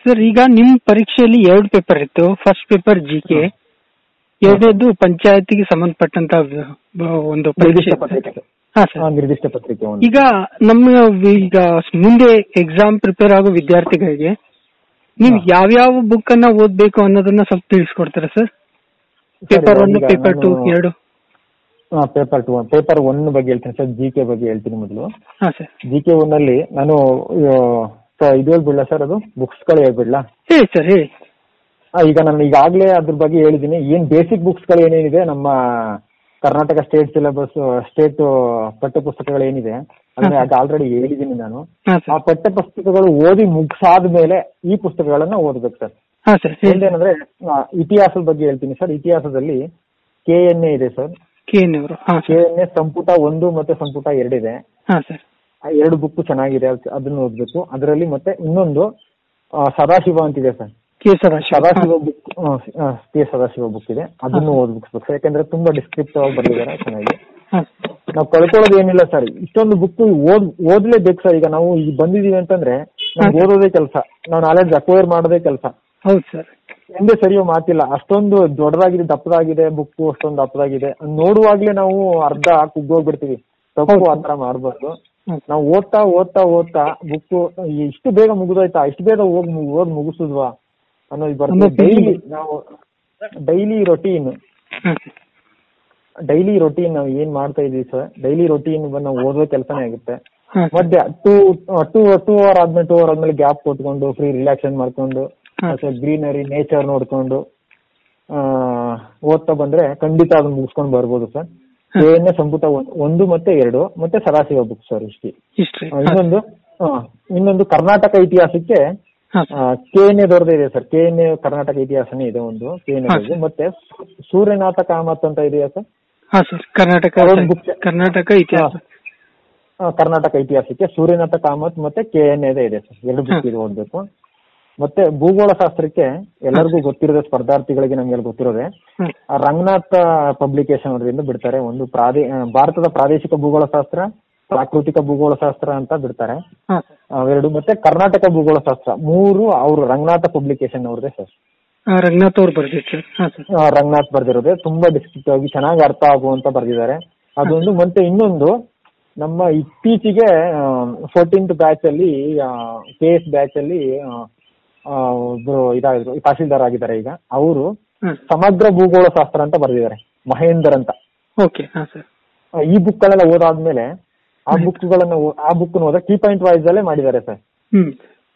Sir ಈಗ ನಿಮ್ ಪರೀಕ್ಷೆಯಲ್ಲಿ ಎರಡು ಪೇಪರ್ ಇತ್ತು ಫಸ್ಟ್ ಪೇಪರ್ ಜಿ ಕೆ ಎರಡನೇದು ಪಂಚಾಯತಿಗೆ ಸಂಬಂಧಪಟ್ಟಂತ ವ- ವ- ಒಂದು ಪರೀಕ್ಷೆ ನಿರ್ದಿಷ್ಟ ಇತ್ತು. ಪತ್ರಿಕೆ ಹಾ ಸರ್ ಆ, ನಿರ್ದಿಷ್ಟ ಪತ್ರಿಕೆ ಒಂದು ಈಗ ನಮ್ಮ ಈಗ ಮುಂದೆ ಎಕ್ಸಾಮ್ ಪ್ರಿಪೇರ್ ಆಗೋ ವಿದ್ಯಾರ್ಥಿಗಳಿಗೆ ನೀವು ಹಾ. ಯಾವ್ಯಾವ ಬುಕ್ ಅನ್ನ ಓದ್ಬೇಕು ಅನ್ನೋದನ್ನ ಸ್ವಲ್ಪ ತಿಳಿಸ್ಕೊಡ್ತೀರಾ ಸರ್ ಸರ್, ಪೇಪರ್ ಒನ್ ಈಗ ಪೇಪರ್ ಟು ನಾನು- ಎರಡು ಪೇಪರ್ ಟು ಪೇಪರ್ ಒನ್ ಬಗ್ಗೆ ಹೇಳ್ತೀನಿ ಸರ್ ಜಿ ಕೆ ಬಗ್ಗೆ ಹೇಳ್ತೀನಿ ಮೊದಲು ಹಾ ಸರ್ ಜಿ ಕೆ ಒನ್ ಅಲ್ಲಿ ನಾನು ಆ, ಸ- ಇದು ಹೇಳ್ಬಿಡ್ಲಾ ಸರ್ ಅದು ಬುಕ್ಸ್ ಗಳು ಹೇಳ್ಬಿಡ್ಲಾ ಹೇಳಿ ಸರ್ ಹೇಳಿ ಆ, ಈಗ ನಾನು ಈಗಾಗಲೇ ಅದ್ರ ಬಗ್ಗೆ ಹೇಳಿದ್ದೀನಿ ಏನ್ ಬೇಸಿಕ್ ಬುಕ್ಸ್ ಗಳು ಏನೇನಿದೆ ನಮ್ಮ ಕರ್ನಾಟಕ ಸ್ಟೇಟ್ ಸಿಲೆಬಸ್ ಸ್ಟೇಟ್ ಪಠ್ಯ ಪುಸ್ತಕಗಳು ಏನಿದೆ ಅದನ್ನ ಹಾ. ಅದು ಆಲ್ರೆಡಿ ಹೇಳಿದ್ದೀನಿ ನಾನು ಹಾ ಆ ಸರ್ ಪಠ್ಯ ಪುಸ್ತಕಗಳು ಓದಿ ಮುಗಿಸಾದ ಮೇಲೆ ಈ ಪುಸ್ತಕಗಳನ್ನ ಓದ್ಬೇಕು ಸರ್ ಹಾ ಸರ್ ಹೇಳಿ ಒಂದೇನಂದ್ರೆ ಆ, ಇತಿಹಾಸದ ಬಗ್ಗೆ ಹೇಳ್ತೀನಿ ಸರ್ ಇತಿಹಾಸದಲ್ಲಿ ಕೆ ಎನ್ ಎ ಇದೆ ಸರ್ ಕೆ ಎನ್ ಅವರು ಹಾ ಕೆ ಸರ್ ಎನ್ ಎ ಸಂಪುಟ ಒಂದು ಮತ್ತೆ ಸಂಪುಟ ಎರಡಿದೆ ಹಾ ಸರ್ ಆ ಎರಡು ಬುಕ್ ಚೆನ್ನಾಗಿದೆ ಅದ್- ಅದನ್ನ ಓದ್ಬೇಕು ಅದರಲ್ಲಿ ಮತ್ತೆ ಇನ್ನೊಂದು ಆ, ಸದಾಶಿವ ಅಂತಿದೆ sir K Sadashiva Sadashiva book K Sadashiva book ಇದೆ ಅದನ್ನು ಓದ್ಬೇಕು ಸರ್ ಯಾಕಂದ್ರೆ ತುಂಬಾ ಡಿಸ್ಕ್ರಿಪ್ಟಿವ್ ಆಗಿ ಬರೆದಿದ್ದಾರೆ ಚೆನ್ನಾಗಿ ಹಾ ನಾವು ಕಳ್ಕೊಳ್ಳೋದು ಏನಿಲ್ಲ ಸರ್ ಇಷ್ಟೊಂದು ಬುಕ್ ಓದ್ ಓದ್ಲೇಬೇಕು ಸರ್ ಈಗ ನಾವು ಈಗ ಬಂದಿದೀವಿ ಅಂತಂದ್ರೆ ನಮ್ಗೆ ಹಾ. ಓದೋದೇ ಕೆಲಸ ನಾವು ನಾಲೆಡ್ಜ್ ಅಕ್ವೈರ್ ಮಾಡೋದೇ ಕೆಲಸ ಹೌದು ಸರ್ ಎಂದೇ ಸರಿಯೋ ಮಾತಿಲ್ಲ ಅಷ್ಟೊಂದು ದೊಡ್ಡದಾಗಿದೆ ದಪ್ಪದಾಗಿದೆ ಬುಕ್ ಅಷ್ಟೊಂದು ದಪ್ಪದಾಗಿದೆ ಅದ್ ನೋಡುವಾಗ್ಲೇ ನಾವು ಅರ್ಧ ಕುಗ್ಗೋಗ್ಬಿಡ್ತೀವಿ ತಪ್ಪು ಹೌದು. ಆ ಥರ ಮಾಡ್ಬಾರ್ದು ಹ್ಮ್. ನಾವು ಓದ್ತಾ ಓದ್ತಾ ಓದ್ತಾ ಬುಕ್ ಇಷ್ಟು ಬೇಗ ಮುಗಿದೋಯ್ತಾ ಇಷ್ಟು ಬೇಗ ಹೋಗಿ ಓದ್ ಮುಗಿಸಿದ್ವಾ ಅನ್ನೋದು ಬರ್ತದೆ ಅನ್ನೋ feeling ಡೈಲಿ ನಾವು ಡೈಲಿ ರೊಟೀನ್ ಹಾ ಸರ್ ಡೈಲಿ ರೊಟೀನ್ ನಾವು ಏನ್ ಮಾಡ್ತಾ ಇದೀವಿ ಸರ್ ಡೈಲಿ ರೊಟೀನ್ ನಾವು ಓದೋ ಕೆಲಸನೇ ಆಗುತ್ತೆ ಹಾ ಸರ್ ಮಧ್ಯ ಟೂ ಟೂ ಟೂ ಅವರ್ ಆದ್ಮೇಲೆ ಟೂ ಅವರ್ ಆದ್ಮೇಲೆ ಗ್ಯಾಪ್ ಕೊಟ್ಕೊಂಡು ಫ್ರೀ ರಿಲ್ಯಾಕ್ಸೇಷನ್ ಮಾಡ್ಕೊಂಡು ಹಾ. ಮತ್ತೆ ಗ್ರೀನರಿ ನೇಚರ್ ನೋಡ್ಕೊಂಡು ಆ, ಓದ್ತಾ ಬಂದ್ರೆ ಖಂಡಿತ ಅದನ್ನ ಮುಗಿಸ್ಕೊಂಡು ಬರ್ಬೋದು ಸರ್ ಹಾ. ಏನೇ ಸಂಪುಟ ಒಂದ್- ಒಂದು ಮತ್ತೆ ಎರಡು ಮತ್ತೆ ಸದಾಶಿವ ಬುಕ್ ಸರ್ ಇಷ್ಟೇ ಹಿಸ್ಟ್ರಿ ಆ, ಇನ್ನೊಂದು ಆ, ಇನ್ನೊಂದು ಕರ್ನಾಟಕ ಇತಿಹಾಸಕ್ಕೆ ಹಾ ಸರ್ ಕೆ ಎನ್ ಎದವ್ರದ್ದು ಇದೆ sir K N A Karnataka ಇತಿಹಾಸನೇ ಇದೆ ಒಂದು ಕೆ ಎನ್ ಹಾ, ಎ ಸರ್. ಮತ್ತೆ ಸೂರ್ಯನಾಥ ಕಾಮತ್ ಅಂತ ಇದೆಯಾ ಸರ್ ಹಾ ಸರ್ ಕರ್ನಾಟಕ ಅದೊಂದು book. ಕರ್ನಾಟಕ ಇತಿಹಾಸ ಆ, ಕರ್ನಾಟಕ ಇತಿಹಾಸಕ್ಕೆ ಸೂರ್ಯನಾಥ ಕಾಮತ್ ಮತ್ತೆ ಕೆ ಎನ್ ಎದೇ ಇದೆ ಸರ್ ಎರಡು ಬುಕ್ ಹಾ. ಇದು ಓದ್ಬೇಕು ಮತ್ತೆ ಭೂಗೋಳ ಶಾಸ್ತ್ರಕ್ಕೆ ಎಲ್ಲರಿಗೂ ಗೊತ್ತಿರೋದೇ ಸ್ಪರ್ಧಾರ್ಥಿಗಳಿಗೆ ನಮ್ಗೆಲ್ಲ ಗೊತ್ತಿರೋದೆ ಹ್ಮ್. ಆ, ರಂಗನಾಥ್ ಪಬ್ಲಿಕೇಶನ್ ಅವರಿಂದ ಬಿಡ್ತಾರೆ ಒಂದು ಪ್ರಾದೇ ಆ, ಭಾರತದ ಪ್ರಾದೇಶಿಕ ಭೂಗೋಳ ಶಾಸ್ತ್ರ ಪ್ರಾಕೃತಿಕ ಭೂಗೋಳ ಶಾಸ್ತ್ರ ಅಂತ ಬಿಡ್ತಾರೆ ಹಾ ಸರ್ ಅವೆರಡು ಮತ್ತೆ ಕರ್ನಾಟಕ ಭೂಗೋಳ ಶಾಸ್ತ್ರ ಮೂರು ಅವರು ರಂಗನಾಥ ಪಬ್ಲಿಕೇಶನ್ ಅವ್ರದೇ ಸರ್ ಆ, ರಂಗನಾಥ್ ಅವ್ರು ಬರ್ದಿತ್ತು ಸರ್ ಹಾ ಸರ್ ಆ, ರಂಗನಾಥ್ ಬರ್ದಿರೋದೆ ತುಂಬಾ ಡಿಸ್ಕ್ರಿಪ್ಟಿವ್ ಆಗಿ ಚೆನ್ನಾಗಿ ಅರ್ಥ ಆಗುವಂತ ಬರ್ದಿದ್ದಾರೆ ಅದೊಂದು ಮತ್ತೆ ಇನ್ನೊಂದು ನಮ್ಮ ಇತ್ತೀಚೆಗೆ ಫೋರ್ಟೀನ್ತ್ ಬ್ಯಾಚ್ ಅಲ್ಲಿ ಕೆ ಎಸ್ ಬ್ಯಾಚ್ ಅಲ್ಲಿ ಆ, ಆ, ಒಬ್ರು ಇದಾಗಿದ್ರು ತಹಶೀಲ್ದಾರ್ ಆಗಿದ್ದಾರೆ ಈಗ ಅವರು ಹಾ ಸಮಗ್ರ ಭೂಗೋಳ ಶಾಸ್ತ್ರ ಅಂತ ಬರ್ದಿದ್ದಾರೆ ಮಹೇಂದರ್ ಅಂತ ಓಕೆ ಹಾ ಸರ್ ಆ, ಈ ಬುಕ್ ಗಳೆಲ್ಲ ಓದಾದ್ಮೇಲೆ ಆ ಬುಕ್ ಗಳನ್ನ ಓ- ಆ ಬುಕ್ ಓದ ಕೀ ಪಾಯಿಂಟ್ ವೈಸ್ ಅಲ್ಲೇ ಮಾಡಿದ್ದಾರೆ ಸರ್ ಹ್ಮ್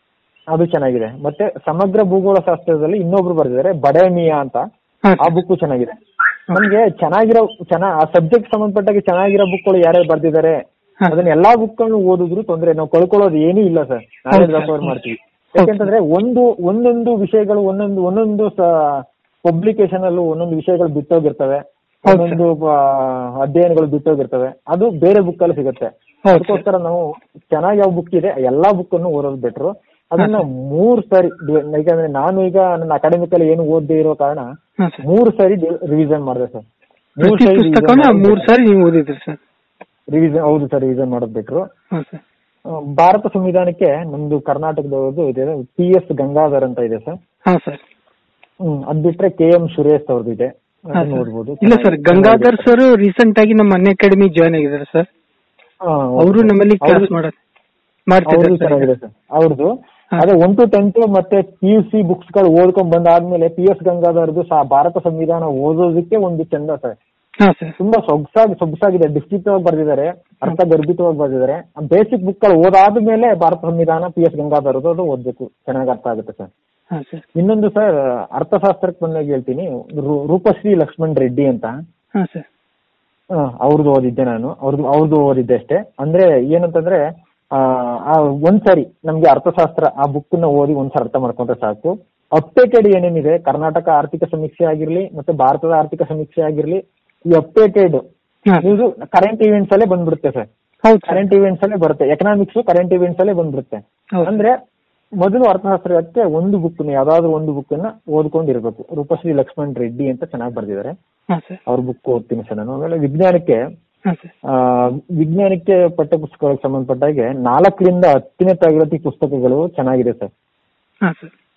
ಅದು ಚೆನ್ನಾಗಿದೆ ಮತ್ತೆ ಸಮಗ್ರ ಭೂಗೋಳ ಶಾಸ್ತ್ರದಲ್ಲಿ ಇನ್ನೊಬ್ರು ಬರ್ದಿದ್ದಾರೆ ಬಡೇಮಿಯಾ ಅಂತ ಹಾ ಆ ಸರ್ ಬುಕ್ ಚೆನ್ನಾಗಿದೆ ನಮ್ಗೆ ಚೆನ್ನಾಗಿರೋ ಚೆನ್ನ ಆ ಸಬ್ಜೆಕ್ಟ್ ಸಂಬಂಧಪಟ್ಟಾಗ ಚೆನ್ನಾಗಿರೋ ಬುಕ್ಗಳು ಯಾರ್ಯಾರು ಬರ್ದಿದ್ದಾರೆ ಹಾ. ಅದನ್ನ ಎಲ್ಲಾ ಬುಕ್ಗಳನ್ನು ಓದಿದ್ರು ತೊಂದ್ರೆ ನಾವು ಕಳ್ಕೊಳ್ಳೋದು ಏನೂ ಇಲ್ಲ ಸರ್ ನಾಳೆ ಹೌದು sir. ರೆಫರ್ ಮಾಡ್ತೀವಿ ಹೌದು. ಯಾಕೆಂತಂದ್ರೆ ಒಂದು ಒಂದೊಂದು ವಿಷಯಗಳು ಒಂದೊಂದು ಒಂದೊಂದು ಪಬ್ಲಿಕೇಶನ್ ಅಲ್ಲೂ ಒಂದೊಂದು ವಿಷಯಗಳು ಬಿಟ್ಟೋಗಿರ್ತವೆ ಹೌದು sir. ಒಂದೊಂದು ಆ, ಅಧ್ಯಯನಗಳು ಬಿಟ್ಟೋಗಿರ್ತವೆ ಅದು ಬೇರೆ ಬುಕ್ ಅಲ್ಲಿ ಸಿಗುತ್ತೆ ಹೌದು sir. ಅದಕ್ಕೋಸ್ಕರ ನಾವು ಚೆನ್ನಾಗಿ ಯಾವ ಬುಕ್ ಇದೆ ಎಲ್ಲಾ ಬುಕ್ ಅನ್ನು ಓದೋದು ಬೆಟ್ರು ಅದನ್ನ ಮೂರ್ ಸಾರಿ ಡಿ- ಯಾಕಂದ್ರೆ ನಾನು ಈಗ ನನ್ನ ಅಕಾಡೆಮಿಕ್ ಅಲ್ಲಿ ಏನು ಓದದೇ ಇರೋ ಕಾರಣ ಹಾ ಸರ್ ಮೂರು ಸಾರಿ ರಿವಿಷನ್ ಮಾಡಿದೆ ಸರ್ ಮೂರು ಪ್ರತಿ ಪುಸ್ತಕನ ಮೂರ್ ಸಾರಿ ನೀವು ಓದಿದ್ರಿ ಸರ್ ರಿವಿಷನ್ ಹೌದು ಸರ್ ರಿವಿಷನ್ ಮಾಡೋದು ಬಿಟ್ರು ಹಾ ಸರ್ ಆ, ಭಾರತ ಸಂವಿಧಾನಕ್ಕೆ ನಮ್ದು ಕರ್ನಾಟಕದವ್ರದ್ದು ಇದೆ ಪಿ ಎಸ್ ಗಂಗಾಧರ್ ಅಂತ ಇದೆ ಸರ್ ಹಾ ಸರ್ ಹ್ಮ್ ಅದ್ ಬಿಟ್ರೆ ಕೆ ಎಂ ಸುರೇಶ್ ಅವ್ರದ್ದು ಇದೆ ಹಾ ಅದನ್ನ ಸರ್ ಓದ್ಬೋದು ಇಲ್ಲ ಸರ್ ಚೆನ್ನಾಗಿ- ಗಂಗಾಧರ್ ಚೆನ್ನಾಗಿದೆ ಸರ್ ರೀಸೆಂಟ್ ಆಗಿ ನಮ್ಮ ಅನ್ ಅಕಾಡೆಮಿ ಜಾಯ್ನ್ ಆಗಿದ್ದಾರೆ ಸರ್ ಹಾ, ಹೌದು ಅವರು sir. ನಮ್ಮಲ್ಲಿ ಕ್ಲಾಸ್ ಅವ್ರದ್ದು- ಮಾಡ ಅವ್ರದ್ದು ಮಾಡ್ತಿದ್ದಾರೆ ಚೆನ್ನಾಗಿದೆ ಸರ್ ಅವ್ರದ್ದು ಹಾ. ಅದೇ ಒನ್ ಟು ಟೆಂತ್ ಮತ್ತೆ ಪಿ ಯು ಸಿ ಬುಕ್ಸ್ ಗಳು ಓದ್ಕೊಂಡ್ ಬಂದಾದ್ಮೇಲೆ ಪಿ ಎಸ್ ಗಂಗಾಧರ್ದು ಸಹ ಭಾರತ ಸಂವಿಧಾನ ಓದೋದಕ್ಕೆ ಒಂದು ಚಂದ ಸರ್ ಹಾ ಸರ್ ತುಂಬಾ ಸೊಗಸಾಗಿ ಸೊಗಸಾಗಿದೆ ಡಿಸ್ಕ್ರಿಪ್ಟಿವ್ ಆಗಿ ಬರ್ದಿದ್ದಾರೆ ಅರ್ಥ ಗರ್ಭಿತವಾಗಿ ಬರ್ದಿದ್ದಾರೆ ಬೇಸಿಕ್ ಬುಕ್ ಗಳು ಓದಾದ್ಮೇಲೆ ಭಾರತ ಸಂವಿಧಾನ ಪಿ ಎಸ್ ಗಂಗಾಧರ್ದು ಅದು ಓದ್ಬೇಕು ಚೆನ್ನಾಗಿ ಅರ್ಥ ಆಗುತ್ತೆ ಸರ್ ಹಾ ಸರ್ ಇನ್ನೊಂದು ಸರ್ ಅರ್ಥಶಾಸ್ತ್ರಕ್ಕೆ ಬಂದಾಗ ಹೇಳ್ತೀನಿ ರೂ- ರೂಪಶ್ರೀ ಲಕ್ಷ್ಮಣ್ ರೆಡ್ಡಿ ಅಂತ ಹಾ ಸರ್ ಆ, ಅವ್ರದ್ದು ಓದಿದ್ದೆ ನಾನು ಅವ್ರದ್ದು ಅವ್ರದ್ದು ಓದಿದ್ದೆ ಅಷ್ಟೇ ಅಂದ್ರೆ ಏನಂತಂದ್ರೆ ಆ, ಆ ಒಂದ್ಸರಿ ನಮ್ಗೆ ಅರ್ಥಶಾಸ್ತ್ರ ಆ ಬುಕ್ ನ ಓದಿ ಒಂದ್ಸರಿ ಅರ್ಥ ಮಾಡ್ಕೊಂಡ್ರೆ ಸಾಕು ಅಪ್ಡೇಟೆಡ್ ಏನೇನಿದೆ ಕರ್ನಾಟಕ ಆರ್ಥಿಕ ಸಮೀಕ್ಷೆ ಆಗಿರ್ಲಿ ಮತ್ತೆ ಭಾರತದ ಆರ್ಥಿಕ ಸಮೀಕ್ಷೆ ಆಗಿರ್ಲಿ ಈ ಅಪ್ಡೇಟೆಡ್ ಹಾ ಇದು ಕರೆಂಟ್ ಇವೆಂಟ್ಸ್ ಅಲ್ಲೇ ಬಂದ್ಬಿಡುತ್ತೆ ಸರ್ ಹೌದು ಸರ್ ಕರೆಂಟ್ ಇವೆಂಟ್ಸ್ ಅಲ್ಲೇ ಬರುತ್ತೆ ಎಕನಾಮಿಕ್ಸ್ ಕರೆಂಟ್ ಇವೆಂಟ್ಸ್ ಅಲ್ಲೇ ಬಂದ್ಬಿಡುತ್ತೆ ಹೌದು ಅಂದ್ರೆ ಮೊದಲು ಅರ್ಥಶಾಸ್ತ್ರಕ್ಕೆ ಒಂದು ಬುಕ್ ಯಾವ್ದಾದ್ರು ಒಂದು ಬುಕ್ ನ ಓದ್ಕೊಂಡಿರ್ಬೇಕು ರೂಪಶ್ರೀ ಲಕ್ಷ್ಮಣ್ ರೆಡ್ಡಿ ಅಂತ ಚೆನ್ನಾಗಿ ಬರ್ದಿದ್ದಾರೆ ಹಾ ಸರ್ ಅವ್ರ ಬುಕ್ ಓದ್ತೀನಿ ಸರ್ ನಾನು ಆಮೇಲೆ ವಿಜ್ಞಾನಕ್ಕೆ ಹಾ ಸರ್ ಆ, ವಿಜ್ಞಾನಕ್ಕೆ ಪಠ್ಯ ಪುಸ್ತಕಗಳಿಗೆ ಸಂಬಂಧಪಟ್ಟ ಹಾಗೆ ನಾಲ್ಕರಿಂದ ಹತ್ತನೇ ತರಗತಿ ಪುಸ್ತಕಗಳು ಚೆನ್ನಾಗಿದೆ ಸರ್ ಹಾ ಸರ್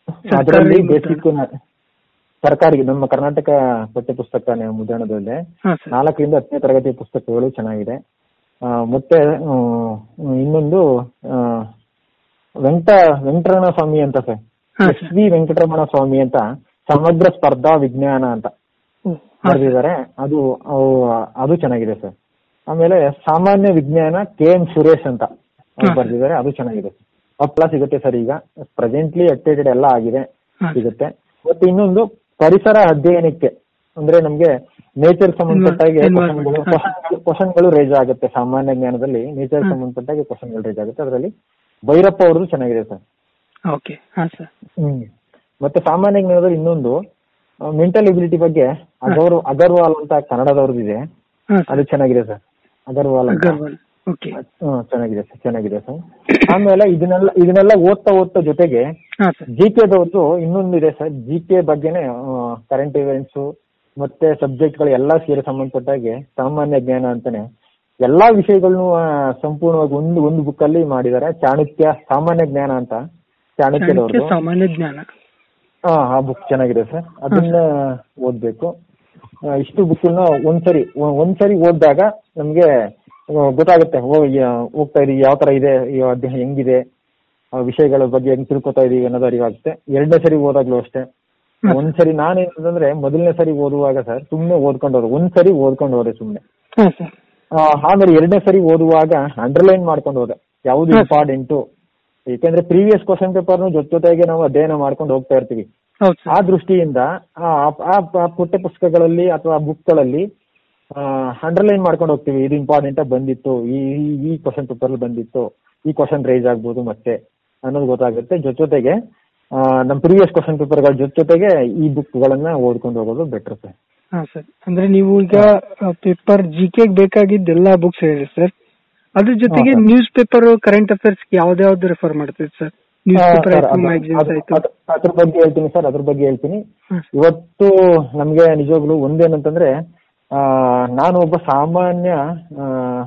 ಸರ್ಕಾರಿ ಅದರಲ್ಲಿ ಮುದ್ರಣ. ಬೇಸಿಕ್ ಸರ್ಕಾರಿ ನಮ್ಮ ಕರ್ನಾಟಕ ಪಠ್ಯ ಪುಸ್ತಕ ಮುದ್ರಣದಲ್ಲಿ ಹಾ ಸರ್ ನಾಲ್ಕರಿಂದ ಹತ್ತನೇ ತರಗತಿ ಪುಸ್ತಕಗಳು ಚೆನ್ನಾಗಿದೆ ಆ, ಮತ್ತೆ ಆ, ಇನ್ನೊಂದು ಆ, ವೆಂಕಟ ವೆಂಕಟರಮಣ ಸ್ವಾಮಿ ಅಂತ ಸರ್ ಹಾ ಎಸ್ ವಿ ವೆಂಕಟರಮಣ ಸ್ವಾಮಿ ಅಂತ ಸಮಗ್ರ ಸ್ಪರ್ಧಾ ವಿಜ್ಞಾನ ಅಂತ ಓ, ಹಾ ಸರ್. ಬರೆದಿದ್ದಾರೆ ಅದು ಅವು- ಅದು ಚೆನ್ನಾಗಿದೆ ಸರ್ ಆಮೇಲೆ ಸಾಮಾನ್ಯ ವಿಜ್ಞಾನ ಕೆ ಎಂ ಸುರೇಶ್ ಅಂತ ಹಾ. ಬರೆದಿದ್ದಾರೆ ಅದು ಚೆನ್ನಾಗಿದೆ ಅಪ್ಲ ಸಿಗುತ್ತೆ ಸರ್ ಈಗ ಪ್ರೆಸೆಂಟ್ಲಿ ಅಪ್ಡೇಟೆಡ್ ಎಲ್ಲ ಆಗಿದೆ ಹಾ. ಸಿಗುತ್ತೆ ಮತ್ತೆ ಇನ್ನೊಂದು ಪರಿಸರ ಅಧ್ಯಯನಕ್ಕೆ ಅಂದ್ರೆ ನಮ್ಗೆ ನೇಚರ್ ಸಂಬಂಧಪಟ್ಟಾಗೆ Environment, ಹಾ. ಕ್ವಶನ್ಗಳು ರೇಜ್ ಆಗುತ್ತೆ ಸಾಮಾನ್ಯ ಜ್ಞಾನದಲ್ಲಿ ನೇಚರ್ ಹಾ. ಸಂಬಂಧಪಟ್ಟಾಗೆ ಕ್ವಶನ್ಗಳು ರೇಜ್ ಆಗುತ್ತೆ ಅದರಲ್ಲಿ ಭೈರಪ್ಪ ಅವ್ರದ್ದು ಚೆನ್ನಾಗಿದೆ ಸರ್ ಓಕೆ ಹಾ ಸರ್ ಹ್ಮ್ ಮತ್ತೆ ಸಾಮಾನ್ಯ ಜ್ಞಾನದಲ್ಲಿ ಇನ್ನೊಂದು ಮೆಂಟಲ್ ಎಬಿಲಿಟಿ ಬಗ್ಗೆ ಅಗೌರ್ ಅಗರ್ವಾಲ್ ಅಂತ ಕನ್ನಡದವ್ರದ್ದು ಇದೆ ಹಾ ಸರ್ ಅದು ಚೆನ್ನಾಗಿದೆ ಸರ್ ಅಗರ್ವಾಲ್ ಅಂತ ಅಗರ್ವಾಲ್ ಓಕೆ ಹ್ಮ್ ಚೆನ್ನಾಗಿದೆ ಸರ್ ಚೆನ್ನಾಗಿದೆ ಸರ್ ಆಮೇಲೆ ಇದನ್ನೆಲ್ಲ ಇದನ್ನೆಲ್ಲ ಓದ್ತಾ ಓದ್ತಾ ಜೊತೆಗೆ ಹಾ ಸರ್ ಜಿ ಕೆದವ್ರದ್ದು ಇನ್ನೊಂದು ಇದೆ ಸರ್ ಜಿ ಕೆ ಬಗ್ಗೆನೆ ಕರೆಂಟ್ ಇವೆಂಟ್ಸ್ ಮತ್ತೆ ಸಬ್ಜೆಕ್ಟ್ಗಳು ಎಲ್ಲ ಸೇರಿ ಸಂಬಂಧಪಟ್ಟಾಗೆ ಸಾಮಾನ್ಯ ಜ್ಞಾನ ಅಂತಾನೆ ಎಲ್ಲಾ ವಿಷಯಗಳನ್ನು ಆ, ಸಂಪೂರ್ಣವಾಗಿ ಒಂದು ಒಂದು ಬುಕ್ ಅಲ್ಲಿ ಮಾಡಿದ್ದಾರೆ ಚಾಣಕ್ಯ ಸಾಮಾನ್ಯ ಜ್ಞಾನ ಅಂತ ಚಾಣಕ್ಯ ಚಾಣಕ್ಯದವ್ರದ್ದು ಸಾಮಾನ್ಯ ಜ್ಞಾನ ಹಾ ಆ ಬುಕ್ ಚೆನ್ನಾಗಿದೆ ಸರ್ ಅದನ್ನ ಓದ್ಬೇಕು ಆ, ಇಷ್ಟು ಬುಕ್ಕನ್ನ ಒಂದ್ಸರಿ ಒ- ಒಂದ್ಸರಿ ಓದಿದಾಗ ನಮ್ಗೆ ಆ, ಗೊತ್ತಾಗುತ್ತೆ ಓ ಯಾ- ಹೋಗ್ತಾ ಇದೀವಿ ಯಾವ ತರ ಇದೆ ಈ ಅಧ್ಯಾಯ ಹೆಂಗಿದೆ ಆ ವಿಷಯಗಳ ಬಗ್ಗೆ ಹೆಂಗ್ ತಿಳ್ಕೊತಾ ಇದೀವಿ ಅನ್ನೋದು ಅರಿವಾಗುತ್ತೆ ಎರಡನೇ ಸರಿ ಓದಾಗ್ಲೂ ಅಷ್ಟೇ ಹ್ಮ್. ಒಂದ್ಸರಿ ನಾನೇನಂತಂದ್ರೆ ಮೊದಲನೇ ಸರಿ ಓದುವಾಗ ಸರ್ ಸುಮ್ನೆ ಓದ್ಕೊಂಡು ಹೋದೆ ಒಂದ್ಸರಿ ಓದ್ಕೊಂಡು ಹೋದೆ ಸುಮ್ನೆ ಹಾ ಸರ್ ಆ, ಆಮೇಲೆ ಎರಡನೇ ಸರಿ ಓದುವಾಗ ಅಂಡರ್ಲೈನ್ ಮಾಡ್ಕೊಂಡು ಹೋದೆ ಯಾವ್ದು ಹಾ. ಇಂಪಾರ್ಟೆಂಟು ಯಾಕೆಂದ್ರೆ ಪ್ರೀವಿಯಸ್ ಕ್ವಶನ್ ಪೇಪರ್ನು ಜೊತೆ ಜೊತೆಗೆ ನಾವು ಅಧ್ಯಯನ ಮಾಡ್ಕೊಂಡು ಹೋಗ್ತಾ ಇರ್ತೀವಿ ಹೌದು ಆ ಸರ್ ದೃಷ್ಟಿಯಿಂದ ಆ ಆ- ಆ ಪಠ್ಯ ಪುಸ್ತಕಗಳಲ್ಲಿ ಅಥವಾ ಬುಕ್ಗಳಲ್ಲಿ ಅಂಡರ್ಲೈನ್ ಮಾಡ್ಕೊಂಡು ಹೋಗ್ತೀವಿ ಇದು ಇಂಪಾರ್ಟೆಂಟ್ ಬಂದಿತ್ತು ಈ ಈ- ಈ ಕ್ವಶನ್ ಪೇಪರ್ ಬಂದಿತ್ತು ಈ ಕ್ವಶನ್ ರೈಸ್ ಆಗ್ಬೋದು ಮತ್ತೆ ಅನ್ನೋದು ಗೊತ್ತಾಗುತ್ತೆ ಜೊತೆ ಜೊತೆಗೆ ಆ, ನಮ್ಮ ಪ್ರೀವಿಯಸ್ ಕ್ವಶನ್ ಪೇಪರ್ಗಳ ಜೊತೆ ಜೊತೆಗೆ ಈ ಬುಕ್ಗಳನ್ನ ಓದ್ಕೊಂಡು ಹೋಗೋದು ಬೆಟರ್ ಸರ್ ಹಾ ಸರ್ ಅಂದ್ರೆ ನೀವು ಈಗ ಪೇಪರ್ ಜಿ ಕೆ ಬೇಕಾಗಿದ್ದ ಎಲ್ಲಾ ಬುಕ್ಸ್ ಹೇಳಿ ಸರ್ ಅದ್ರ ಜೊತೆಗೆ ಹಾ, sir. Newspaper current affairs ಯಾವ್ದಾವ್ದು ರೆಫರ್ ಮಾಡ್ತೀವಿ ಸರ್ ನ್ಯೂಸ್ ಪೇಪರ್ ಆಯ್ತು ಮ್ಯಾಗಝಿನ್ಸ್ ಆಯ್ತು ಅದ್ರ ಬಗ್ಗೆ ಹೇಳ್ತೀನಿ ಸರ್ ಅದ್ರ ಬಗ್ಗೆ ಹೇಳ್ತೀನಿ ಹಾ, ಇವತ್ತು ನಮ್ಗೆ ನಿಜವಾಗ್ಲು ಒಂದೇನಂತಂದ್ರೆ ಆ, ನಾನು ಒಬ್ಬ ಸಾಮಾನ್ಯ ಆ,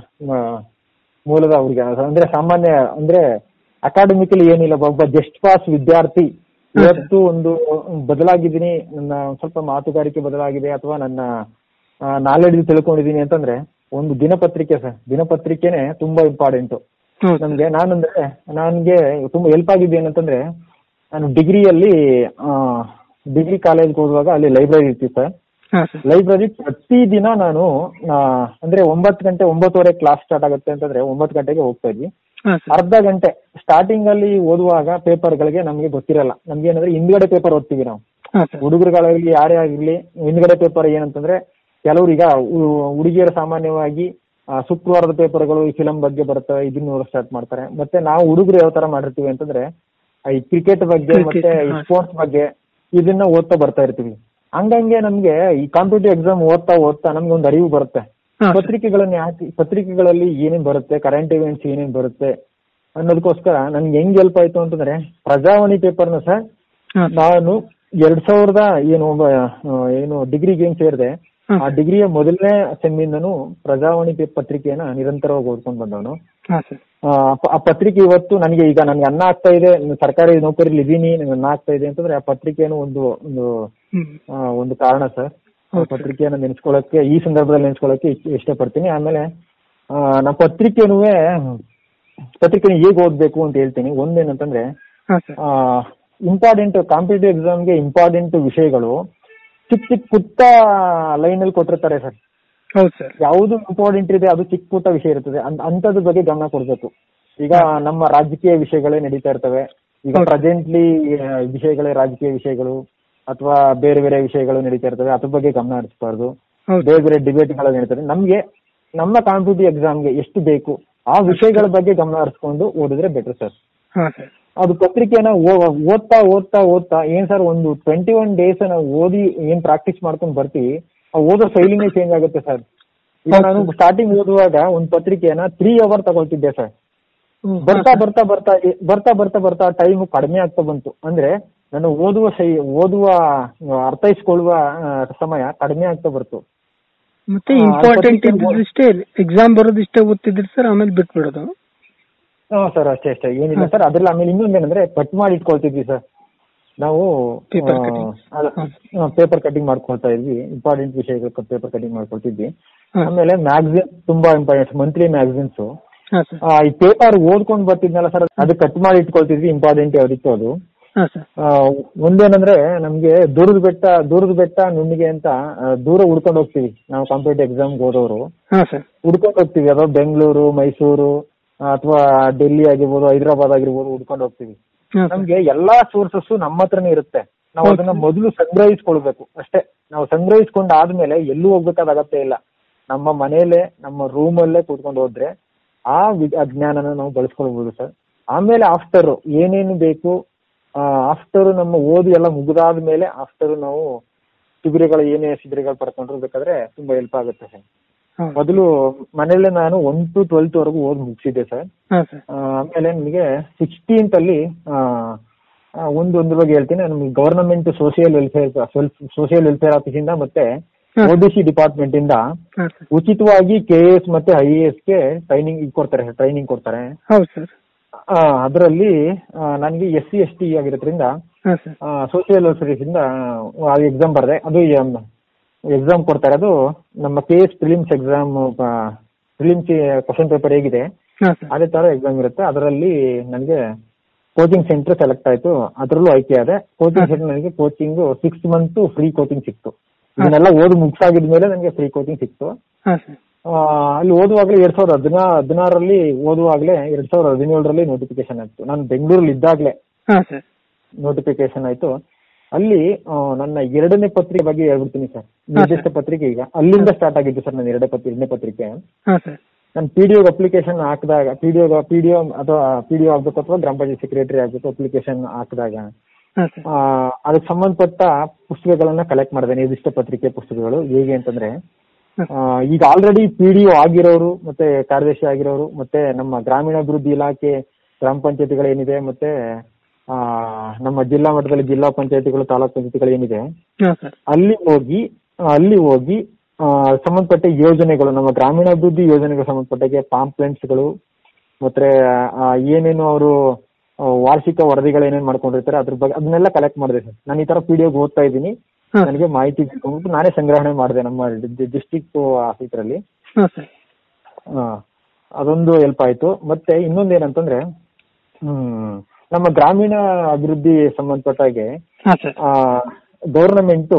ಮ- ಮೂಲದ ಅವ್ರಿಗೆ ಅಂದ್ರೆ ಸಾಮಾನ್ಯ ಅಂದ್ರೆ ಅಕಾಡೆಮಿಕಲಿ ಏನಿಲ್ಲ ಒಬ್ಬ ಜಸ್ಟ್ ಪಾಸ್ ವಿದ್ಯಾರ್ಥಿ ಹಾ, ಇವತ್ತು ಒಂದು ಬದಲಾಗಿದ್ದೀನಿ ನನ್ನ ಒಂದ್ ಸ್ವಲ್ಪ ಮಾತುಗಾರಿಕೆ ಬದಲಾಗಿದೆ ಅಥವಾ ನನ್ನ ನಾಲೆಡ್ಜ್ ತಿಳ್ಕೊಂಡಿದೀನಿ ಅಂತಂದ್ರೆ ಒಂದು ದಿನಪತ್ರಿಕೆ ಸರ್ ದಿನಪತ್ರಿಕೆನೆ ತುಂಬಾ ಇಂಪಾರ್ಟೆಂಟ್ ಹೌದು ಸರ್. ನಮ್ಗೆ ನಾನಂದ್ರೆ ನನ್ಗೆ ತುಂಬಾ ಹೆಲ್ಪ್ ಆಗಿದ್ದು ಏನಂತಂದ್ರೆ ನಾನು ಡಿಗ್ರಿಯಲ್ಲಿ ಡಿಗ್ರಿ ಕಾಲೇಜ್ಗೆ ಹೋಗುವಾಗ ಅಲ್ಲಿ ಲೈಬ್ರರಿ ಇರ್ತಿತ್ತು ಸರ್ ಹಾ ಸರ್ ಲೈಬ್ರರಿ ಪ್ರತಿದಿನ ನಾನು ಆ, ಅಂದ್ರೆ ಒಂಬತ್ತು ಗಂಟೆ ಒಂಬತ್ತುವರೆ ಕ್ಲಾಸ್ ಸ್ಟಾರ್ಟ್ ಆಗುತ್ತೆ ಅಂತಂದ್ರೆ ಒಂಬತ್ತು ಗಂಟೆಗೆ ಹೋಗ್ತಾ ಇದ್ವಿ ಹಾ ಸರ್ ಅರ್ಧ ಗಂಟೆ ಸ್ಟಾರ್ಟಿಂಗ್ ಅಲ್ಲಿ ಓದುವಾಗ ಪೇಪರ್ಗಳಿಗೆ ನಮ್ಗೆ ಗೊತ್ತಿರಲ್ಲ ನಮ್ಗೆ ಏನಂದ್ರೆ ಹಿಂದ್ಗಡೆ ಪೇಪರ್ ಓದ್ತೀವಿ ನಾವು ಹಾ ಸರ್ ಹುಡುಗರುಗಳಾಗ್ಲಿ ಯಾರೇ ಆಗಿರ್ಲಿ ಹಿಂದ್ಗಡೆ ಪೇಪರ್ ಏನಂತಂದ್ರೆ ಕೆಲವ್ರು ಈಗ ಹು- ಹುಡುಗಿಯರು ಸಾಮಾನ್ಯವಾಗಿ ಆ, ಶುಕ್ರವಾರದ ಪೇಪರ್ಗಳು ಈ ಫಿಲಂ ಬಗ್ಗೆ ಬರ್ತವೆ ಇದನ್ನ ನೋಡೋ ಸ್ಟಾರ್ಟ್ ಮಾಡ್ತಾರೆ ಮತ್ತೆ ನಾವು ಹುಡುಗರು ಯಾವ ತರ ಮಾಡಿರ್ತೀವಿ ಅಂತಂದ್ರೆ ಆ, ಈ ಕ್ರಿಕೆಟ್ ಬಗ್ಗೆ Cricket, ಮತ್ತೆ ಈ ಹಾ. ಸ್ಪೋರ್ಟ್ಸ್ ಬಗ್ಗೆ ಇದನ್ನ ಓದ್ತಾ ಬರ್ತಾ ಇರ್ತೀವಿ ಹಂಗಂಗೆ ನಮ್ಗೆ ಈ ಕಾಂಪಿಟೇಟಿವ್ ಎಕ್ಸಾಮ್ ಓದ್ತಾ ಓದ್ತಾ ನಮ್ಗೆ ಒಂದು ಅರಿವು ಬರುತ್ತೆ ಹಾ ಸರ್. ಪತ್ರಿಕೆಗಳನ್ನ ಯಾಕೆ ಪತ್ರಿಕೆಗಳಲ್ಲಿ ಏನೇನ್ ಬರುತ್ತೆ ಕರೆಂಟ್ ಇವೆಂಟ್ಸ್ ಏನೇನ್ ಬರುತ್ತೆ ಅನ್ನೋದಕ್ಕೋಸ್ಕರ ನನ್ಗೆ ಹೆಂಗ್ ಹೆಲ್ಪ್ ಆಯ್ತು ಅಂತಂದ್ರೆ ಪ್ರಜಾವಾಣಿ ಪೇಪರ್ನ ಸರ್ ಹಾ ಸರ್. ನಾನು ಎರಡ್ ಸಾವಿರದ ಏನು ಒಬ್ಬ, ಆ, ಏನು ಡಿಗ್ರಿಗೆ ಏನ್ ಸೇರಿದೆ ಹಾ ಆ ಸರ್. ಡಿಗ್ರಿಯ ಮೊದಲನೇ ಸೆಮ್ಮಿಂದನು ಪ್ರಜಾವಾಣಿ ಪೇ- ಪತ್ರಿಕೆಯನ್ನ ನಿರಂತರವಾಗಿ ಓದ್ಕೊಂಡ್ ಬಂದವನು ಹಾ ಸರ್ ಆ ಪ- ಆ ಪತ್ರಿಕೆ ಇವತ್ತು ನನಗೆ ಈಗ ನನ್ಗೆ ಅನ್ನ ಆಗ್ತಾ ಇದೆ ನಾನು ಸರ್ಕಾರಿ ನೌಕರಿಲಿ ಇದೀನಿ ನನಗೆ ಅನ್ನ ಆಗ್ತಾ ಇದೆ ಅಂತಂದ್ರೆ ಆ ಪತ್ರಿಕೆಯನ್ನು ಒಂದು ಒಂದು ಹ್ಮ್ ಆ, ಒಂದು ಕಾರಣ ಸರ್ ಆ ಹೌದು ಸರ್. ಪತ್ರಿಕೆಯನ್ನ ನೆನೆಸ್ಕೊಳ್ಳೋಕೆ ಈ ಸಂದರ್ಭದಲ್ಲಿ ನೆನೆಸ್ಕೊಳ್ಳೋಕೆ ಇಷ್ಟ- ಇಷ್ಟಪಡ್ತೀನಿ ಆಮೇಲೆ ಆ, ನಮ್ಮ ಪತ್ರಿಕೆನೂ ಪತ್ರಿಕೆನ ಹೇಗೆ ಓದ್ಬೇಕು ಅಂತ ಹೇಳ್ತೀನಿ ಒಂದೇನಂತಂದ್ರೆ ಹಾ ಸರ್ ಇಂಪಾರ್ಟೆಂಟ್ ಕಾಂಪಿಟೇಟಿವ್ ಎಕ್ಸಾಮ್ಗೆ ಇಂಪಾರ್ಟೆಂಟ್ ವಿಷಯಗಳು ಚಿಕ್ಕ ಚಿಕ್ಕ ಪುಟ್ಟ ಲೈನ್ ಅಲ್ಲಿ ಕೊಟ್ಟಿರ್ತಾರೆ ಸರ್ ಹೌದು ಸರ್ ಯಾವುದು ಇಂಪಾರ್ಟೆಂಟ್ ಇದೆ ಅದು ಚಿಕ್ಕ ಪುಟ್ಟ ವಿಷಯ ಇರ್ತದೆ ಅನ್- ಅಂಥದ್ರ ಬಗ್ಗೆ ಗಮನ ಕೊಡ್ಬೇಕು ಈಗ ನಮ್ಮ ರಾಜಕೀಯ ವಿಷಯಗಳೇ ನಡೀತಾ ಇರ್ತವೆ ಈಗ ಹೌದು. ಪ್ರೆಸೆಂಟ್ಲಿ ವಿಷಯಗಳೇ ರಾಜಕೀಯ ವಿಷಯಗಳು ಅಥವಾ ಬೇರೆ ಬೇರೆ ವಿಷಯಗಳು ನಡೀತಾ ಇರ್ತವೆ ಅದ್ರ ಬಗ್ಗೆ ಗಮನ ಹರಿಸಬಾರ್ದು ಹೌದು ಬೇರೆ ಬೇರೆ ಡಿಬೇಟ್ಗಳು ನಡೀತದೆ ನಮ್ಗೆ ನಮ್ಮ ಕಾಂಪಿಟೇಟಿವ್ ಎಕ್ಸಾಮ್ಗೆ ಎಷ್ಟು ಬೇಕು ಆ ವಿಷಯಗಳ ಬಗ್ಗೆ ಗಮನ ಹರಿಸ್ಕೊಂಡು ಓದಿದ್ರೆ ಬೆಟರ್ ಸರ್ ಹಾ ಸರ್ ಅದು ಪತ್ರಿಕೆನ ಓ- ಓದ್ತಾ ಓದ್ತಾ ಓದ್ತಾ ಏನ್ ಸರ್ ಒಂದು ಟ್ವೆಂಟಿ ಒನ್ ಡೇಸ್ ನಾವು ಓದಿ ಏನ್ ಪ್ರಾಕ್ಟೀಸ್ ಮಾಡ್ಕೊಂಡು ಬರ್ತೀವಿ ಆ ಓದೋ ಶೈಲಿನೇ ಚೇಂಜ್ ಆಗುತ್ತೆ ಸರ್ ಈಗ ಹೌದು ನಾನು sir. ಸ್ಟಾರ್ಟಿಂಗ್ ಓದುವಾಗ ಒಂದು ಪತ್ರಿಕೆಯನ್ನ ತ್ರೀ ಅವರ್ ತಗೊಳ್ತಿದ್ದೆ ಸರ್ ಬರ್ತಾ ಬರ್ತಾ ಬರ್ತಾ ಎ- ಬರ್ತಾ ಬರ್ತಾ ಬರ್ತಾ ಟೈಮ್ ಕಡಿಮೆ ಆಗ್ತಾ ಬಂತು ಅಂದ್ರೆ ನಾನು ಓದುವ ಶೈ ಓದುವ ಆ, ಅರ್ಥೈಸ್ಕೊಳ್ಳುವ ಆ, ಸಮಯ ಕಡಿಮೆ ಆಗ್ತಾ ಬರ್ತು ಮತ್ತೆ ಆ, ಇಂಪಾರ್ಟೆಂಟ್ ಪತ್ರಿಕೆ ಇದ್ದಿಷ್ಟೇ ಎಕ್ಸಾಮ್ ಬರೋದಿಷ್ಟೇ ಓದ್ತಿದ್ರಿ ಸರ್ ಆಮೇಲೆ ಬಿಟ್ಬಿಡೋದು ಹಾ ಸರ್ ಅಷ್ಟೇ ಅಷ್ಟೇ ಏನಿಲ್ಲ ಹ್ಮ್. ಸರ್ ಅದ್ರಲ್ಲಿ ಆಮೇಲೆ ಇನ್ನೊಂದೇನಂದ್ರೆ ಕಟ್ ಮಾಡಿ ಇಟ್ಕೊಳ್ತಿದ್ವಿ ಸರ್ ನಾವು Paper cutting. ಪೇಪರ್ ಕಟಿಂಗ್ ಮಾಡ್ಕೊಳ್ತಾ ಇದ್ವಿ ಇಂಪಾರ್ಟೆಂಟ್ ವಿಷಯಗಳು ಪೇಪರ್ ಕಟಿಂಗ್ ಮಾಡ್ಕೊಳ್ತಿದ್ವಿ ಹಾ. ಆಮೇಲೆ ಮ್ಯಾಗಝಿನ್ ತುಂಬಾ ಇಂಪಾರ್ಟೆಂಟ್ ಮಂತ್ಲಿ ಮ್ಯಾಗಝಿನ್ಸ್ ಹಾ ಸರ್ ಈ ಪೇಪರ್ ಓದ್ಕೊಂಡ್ ಬರ್ತಿದ್ನಲ್ಲ ಸರ್ ಅದು ಕಟ್ ಮಾಡಿ ಇಟ್ಕೊಳ್ತಿದ್ವಿ ಇಂಪಾರ್ಟೆಂಟ್ ಯಾವ್ದಿತ್ತು ಅದು ಹಾ ಸರ್ ಆ, ಒಂದೇನಂದ್ರೆ ನಮ್ಗೆ ದೂರದ ಬೆಟ್ಟ ದೂರದ ಬೆಟ್ಟ ನುಣ್ಣಿಗೆ ಅಂತ ಆ, ದೂರ ಹುಡ್ಕೊಂಡು ಹೋಗ್ತೀವಿ ನಾವು ಕಾಂಪಿಟೇಟಿವ್ ಎಕ್ಸಾಮ್ಗೆ ಹೋದವರು ಹಾ ಸರ್ ಹುಡ್ಕೊಂಡು ಹೋಗ್ತೀವಿ ಅದು ಬೆಂಗಳೂರು ಮೈಸೂರು ಅಥವಾ ಡೆಲ್ಲಿ ಆಗಿರ್ಬೋದು ಹೈದರಾಬಾದ್ ಆಗಿರ್ಬೋದು ಹುಡ್ಕೊಂಡು ಹೋಗ್ತೀವಿ ಹಾ ಸರ್ ನಮ್ಗೆ ಎಲ್ಲಾ ಸೋರ್ಸಸ್ ನಮ್ಮ ಹತ್ರನೇ ಇರುತ್ತೆ ನಾವು ಹೌದು. ಅದನ್ನ ಮೊದಲು ಸಂಗ್ರಹಿಸ್ಕೊಳ್ಬೇಕು ಅಷ್ಟೇ ನಾವು ಸಂಗ್ರಹಿಸ್ಕೊಂಡ್ ಆದ್ಮೇಲೆ ಎಲ್ಲೂ ಹೋಗ್ಬೇಕಾದ ಅಗತ್ಯ ಇಲ್ಲ ನಮ್ಮ ಮನೆಯಲ್ಲೇ ನಮ್ಮ ರೂಮಲ್ಲೇ ಕೂತ್ಕೊಂಡು ಹೋದ್ರೆ ಆ ವಿ- ಆ ಜ್ಞಾನನ ನಾವು ಬಳಸ್ಕೊಳ್ಬಹುದು ಸರ್ ಆಮೇಲೆ ಆಫ್ಟರ್ ಏನೇನು ಬೇಕು ಆಫ್ಟರ್ ನಮ್ಮ ಓದು ಎಲ್ಲ ಮುಗಿದಾದ ಮೇಲೆ ಆಫ್ಟರ್ ನಾವು ಶಿಬಿರಗಳು ಏನೇ ಶಿಬಿರಗಳು ಪಡ್ಕೊಂಡ್ರು ಬೇಕಾದ್ರೆ ತುಂಬಾ ಹೆಲ್ಪ್ ಆಗುತ್ತೆ ಸರ್ ಹಾ ಮೊದಲು ಮನೆಯಲ್ಲೇ ನಾನು ಒನ್ ಟು ಟ್ವೆಲ್ತ್ ವರೆಗೂ ಓದ್ ಮುಗಿಸಿದ್ದೆ ಸರ್ ಹಾ ಸರ್ ಆ, ಆಮೇಲೆ ನನಗೆ ಸಿಕ್ಸ್ಟೀನ್ತ್ ಅಲ್ಲಿ ಆ, ಆ, ಒಂದು ಒಂದು ಬಗ್ಗೆ ಹೇಳ್ತೀನಿ ನಮಗೆ government social welfare social welfare office ಇಂದ ಮತ್ತೆ ಹಾ. ಒಡಿಸಿ ಡಿಪಾರ್ಟ್ಮೆಂಟ್ ಇಂದ ಹಾ ಸರ್ ಉಚಿತವಾಗಿ ಕೆ ಎಸ್ ಮತ್ತೆ ಐ ಎ ಎಸ್ ಗೆ ಟ್ರೈನಿಂಗ್ ಕೊಡ್ತಾರೆ ಟ್ರೈನಿಂಗ್ ಕೊಡ್ತಾರೆ ಹೌದು ಸರ್ ಅದರಲ್ಲಿ ನನಗೆ ಎಸ್ ಸಿ ಎಸ್ ಟಿ ಆಗಿರೋದ್ರಿಂದ ಹಾ ಸರ್ ಸೋಷಿಯಲ್ ವೆಲ್ಫೇರ್ ಇಂದ ಆ ಎಕ್ಸಾಮ್ ಬರ್ದೆ ಅದು ಎಕ್ಸಾಮ್ ಕೊಡ್ತಾರೆ ಅದು ನಮ್ಮ K S prelims exam prelims question paper ಹೇಗಿದೆ ಹಾ ಸರ್ ಅದೇ ತರ ಎಕ್ಸಾಮ್ ಇರುತ್ತೆ ಅದರಲ್ಲಿ ನನಗೆ ಕೋಚಿಂಗ್ ಸೆಂಟರ್ ಸೆಲೆಕ್ಟ್ ಆಯ್ತು ಅದರಲ್ಲೂ ಆಯ್ಕೆ ಆದೆ ಕೋಚಿಂಗ್ ಸೆಂಟರ್ ನನಗೆ coaching six month free coaching ಸಿಕ್ತು ಇದನ್ನೆಲ್ಲ ಓದಿ ಮುಗಿಸಾಗಿದ್ಮೇಲೆ ನನಗೆ ಫ್ರೀ ಕೋಚಿಂಗ್ ಸಿಕ್ತು ಹಾ ಸರ್ ಆ, ಅಲ್ಲಿ ಓದುವಾಗಲೇ ಎರಡ್ ಸಾವಿರದ ಹದಿನಾ ಹದಿನಾರರಲ್ಲಿ ಓದುವಾಗಲೇ ಎರಡ್ ಸಾವಿರದ ಹದಿನೇಳರಲ್ಲಿ ನೋಟಿಫಿಕೇಶನ್ ಆಯ್ತು ನಾನು ಬೆಂಗಳೂರಲ್ಲಿ ಇದ್ದಾಗಲೇ ಹಾ ಸರ್ ನೋಟಿಫಿಕೇಶನ್ ಆಯ್ತು ಅಲ್ಲಿ ಆ, ನನ್ನ ಎರಡನೇ ಪತ್ರಿಕೆ ಬಗ್ಗೆ ಹೇಳ್ಬಿಡ್ತೀನಿ ಸರ್ ನಿರ್ದಿಷ್ಟ ಪತ್ರಿಕೆ ಈಗ ಅಲ್ಲಿಂದ ಸ್ಟಾರ್ಟ್ ಆಗಿದ್ದು ಸರ್ ನನ್ನ ಎರಡನೇ ಪತ್ರಿಕೆ ಎರಡನೇ ಪತ್ರಿಕೆ ಹಾ ಸರ್ ನಾನು ಪಿ ಡಿ ಅಪ್ಲಿಕೇಶನ್ ಹಾಕಿದಾಗ ಪಿ ಡಿ ಪಿ ಡಿ ಅಥವಾ ಪಿ ಡಿ ಆಗ್ಬೇಕು ಅಥವಾ ಗ್ರಾಮ ಪಂಚಾಯತ್ ಸೆಕ್ರೆಟರಿ ಆಗ್ಬೇಕು ಅಪ್ಲಿಕೇಶನ್ ಹಾಕಿದಾಗ ಹಾ ಸರ್ ಆ, ಅದಕ್ಕೆ ಸಂಬಂಧಪಟ್ಟ ಪುಸ್ತಕಗಳನ್ನ ಕಲೆಕ್ಟ್ ಮಾಡಿದೆ ನಿರ್ದಿಷ್ಟ ಪತ್ರಿಕೆ ಪುಸ್ತಕಗಳು ಹೇಗೆ ಅಂತಂದ್ರೆ ಆ, ಈಗ ಆಲ್ರೆಡಿ ಪಿ ಡಿ ಆಗಿರೋರು ಮತ್ತೆ ಕಾರ್ಯದರ್ಶಿ ಆಗಿರೋರು ಮತ್ತೆ ನಮ್ಮ ಗ್ರಾಮೀಣಾಭಿವೃದ್ಧಿ ಇಲಾಖೆ ಗ್ರಾಮ ಪಂಚಾಯತಿಗಳು ಏನಿದೆ ಮತ್ತೆ ಆ, ನಮ್ಮ ಜಿಲ್ಲಾ ಮಟ್ಟದಲ್ಲಿ ಜಿಲ್ಲಾ ಪಂಚಾಯತಿಗಳು ತಾಲೂಕ್ ಪಂಚಾಯತಿಗಳು ಏನಿದೆ ಹಾ ಸರ್ ಅಲ್ಲಿ ಹೋಗಿ ಆ, ಅಲ್ಲಿ ಹೋಗಿ ಆ, ಸಂಬಂಧಪಟ್ಟ ಯೋಜನೆಗಳು ನಮ್ಮ ಗ್ರಾಮೀಣಾಭಿವೃದ್ಧಿ ಯೋಜನೆಗೆ ಸಂಬಂಧಪಟ್ಟಾಗೆ ಪಾಂಪ್ಲೆಂಟ್ಸ್ಗಳು ಮತ್ತೆ ಆ, ಏನೇನು ಅವರು ವಾರ್ಷಿಕ ವರದಿಗಳು ಏನೇನು ಮಾಡ್ಕೊಂಡಿರ್ತಾರೆ ಅದ್ರ ಬಗ್ಗೆ ಅದನ್ನೆಲ್ಲ ಕಲೆಕ್ಟ್ ಮಾಡಿದೆ ಸರ್ ನಾನು ಈ ತರ ಪಿ ಡಿ ಓದ್ತಾ ಇದ್ದೀನಿ ಹಾ ನನಗೆ ಮಾಹಿತಿ ಬೇಕು ಅಂದ್ಬಿಟ್ಟು ನಾನೇ ಸಂಗ್ರಹಣೆ ಮಾಡಿದೆ ನಮ್ಮ ಡಿಸ್ಟಿಕ್ ಆಫೀಸರಲ್ಲಿ ಹಾ ಸರ್ ಅದೊಂದು ಹೆಲ್ಪ್ ಆಯ್ತು ಮತ್ತೆ ಇನ್ನೊಂದು ಏನಂತಂದ್ರೆ ಹ್ಮ್ ನಮ್ಮ ಗ್ರಾಮೀಣ ಅಭಿವೃದ್ಧಿ ಸಂಬಂಧಪಟ್ಟಾಗೆ ಹಾ ಸರ್ ಗೌರ್ನಮೆಂಟ್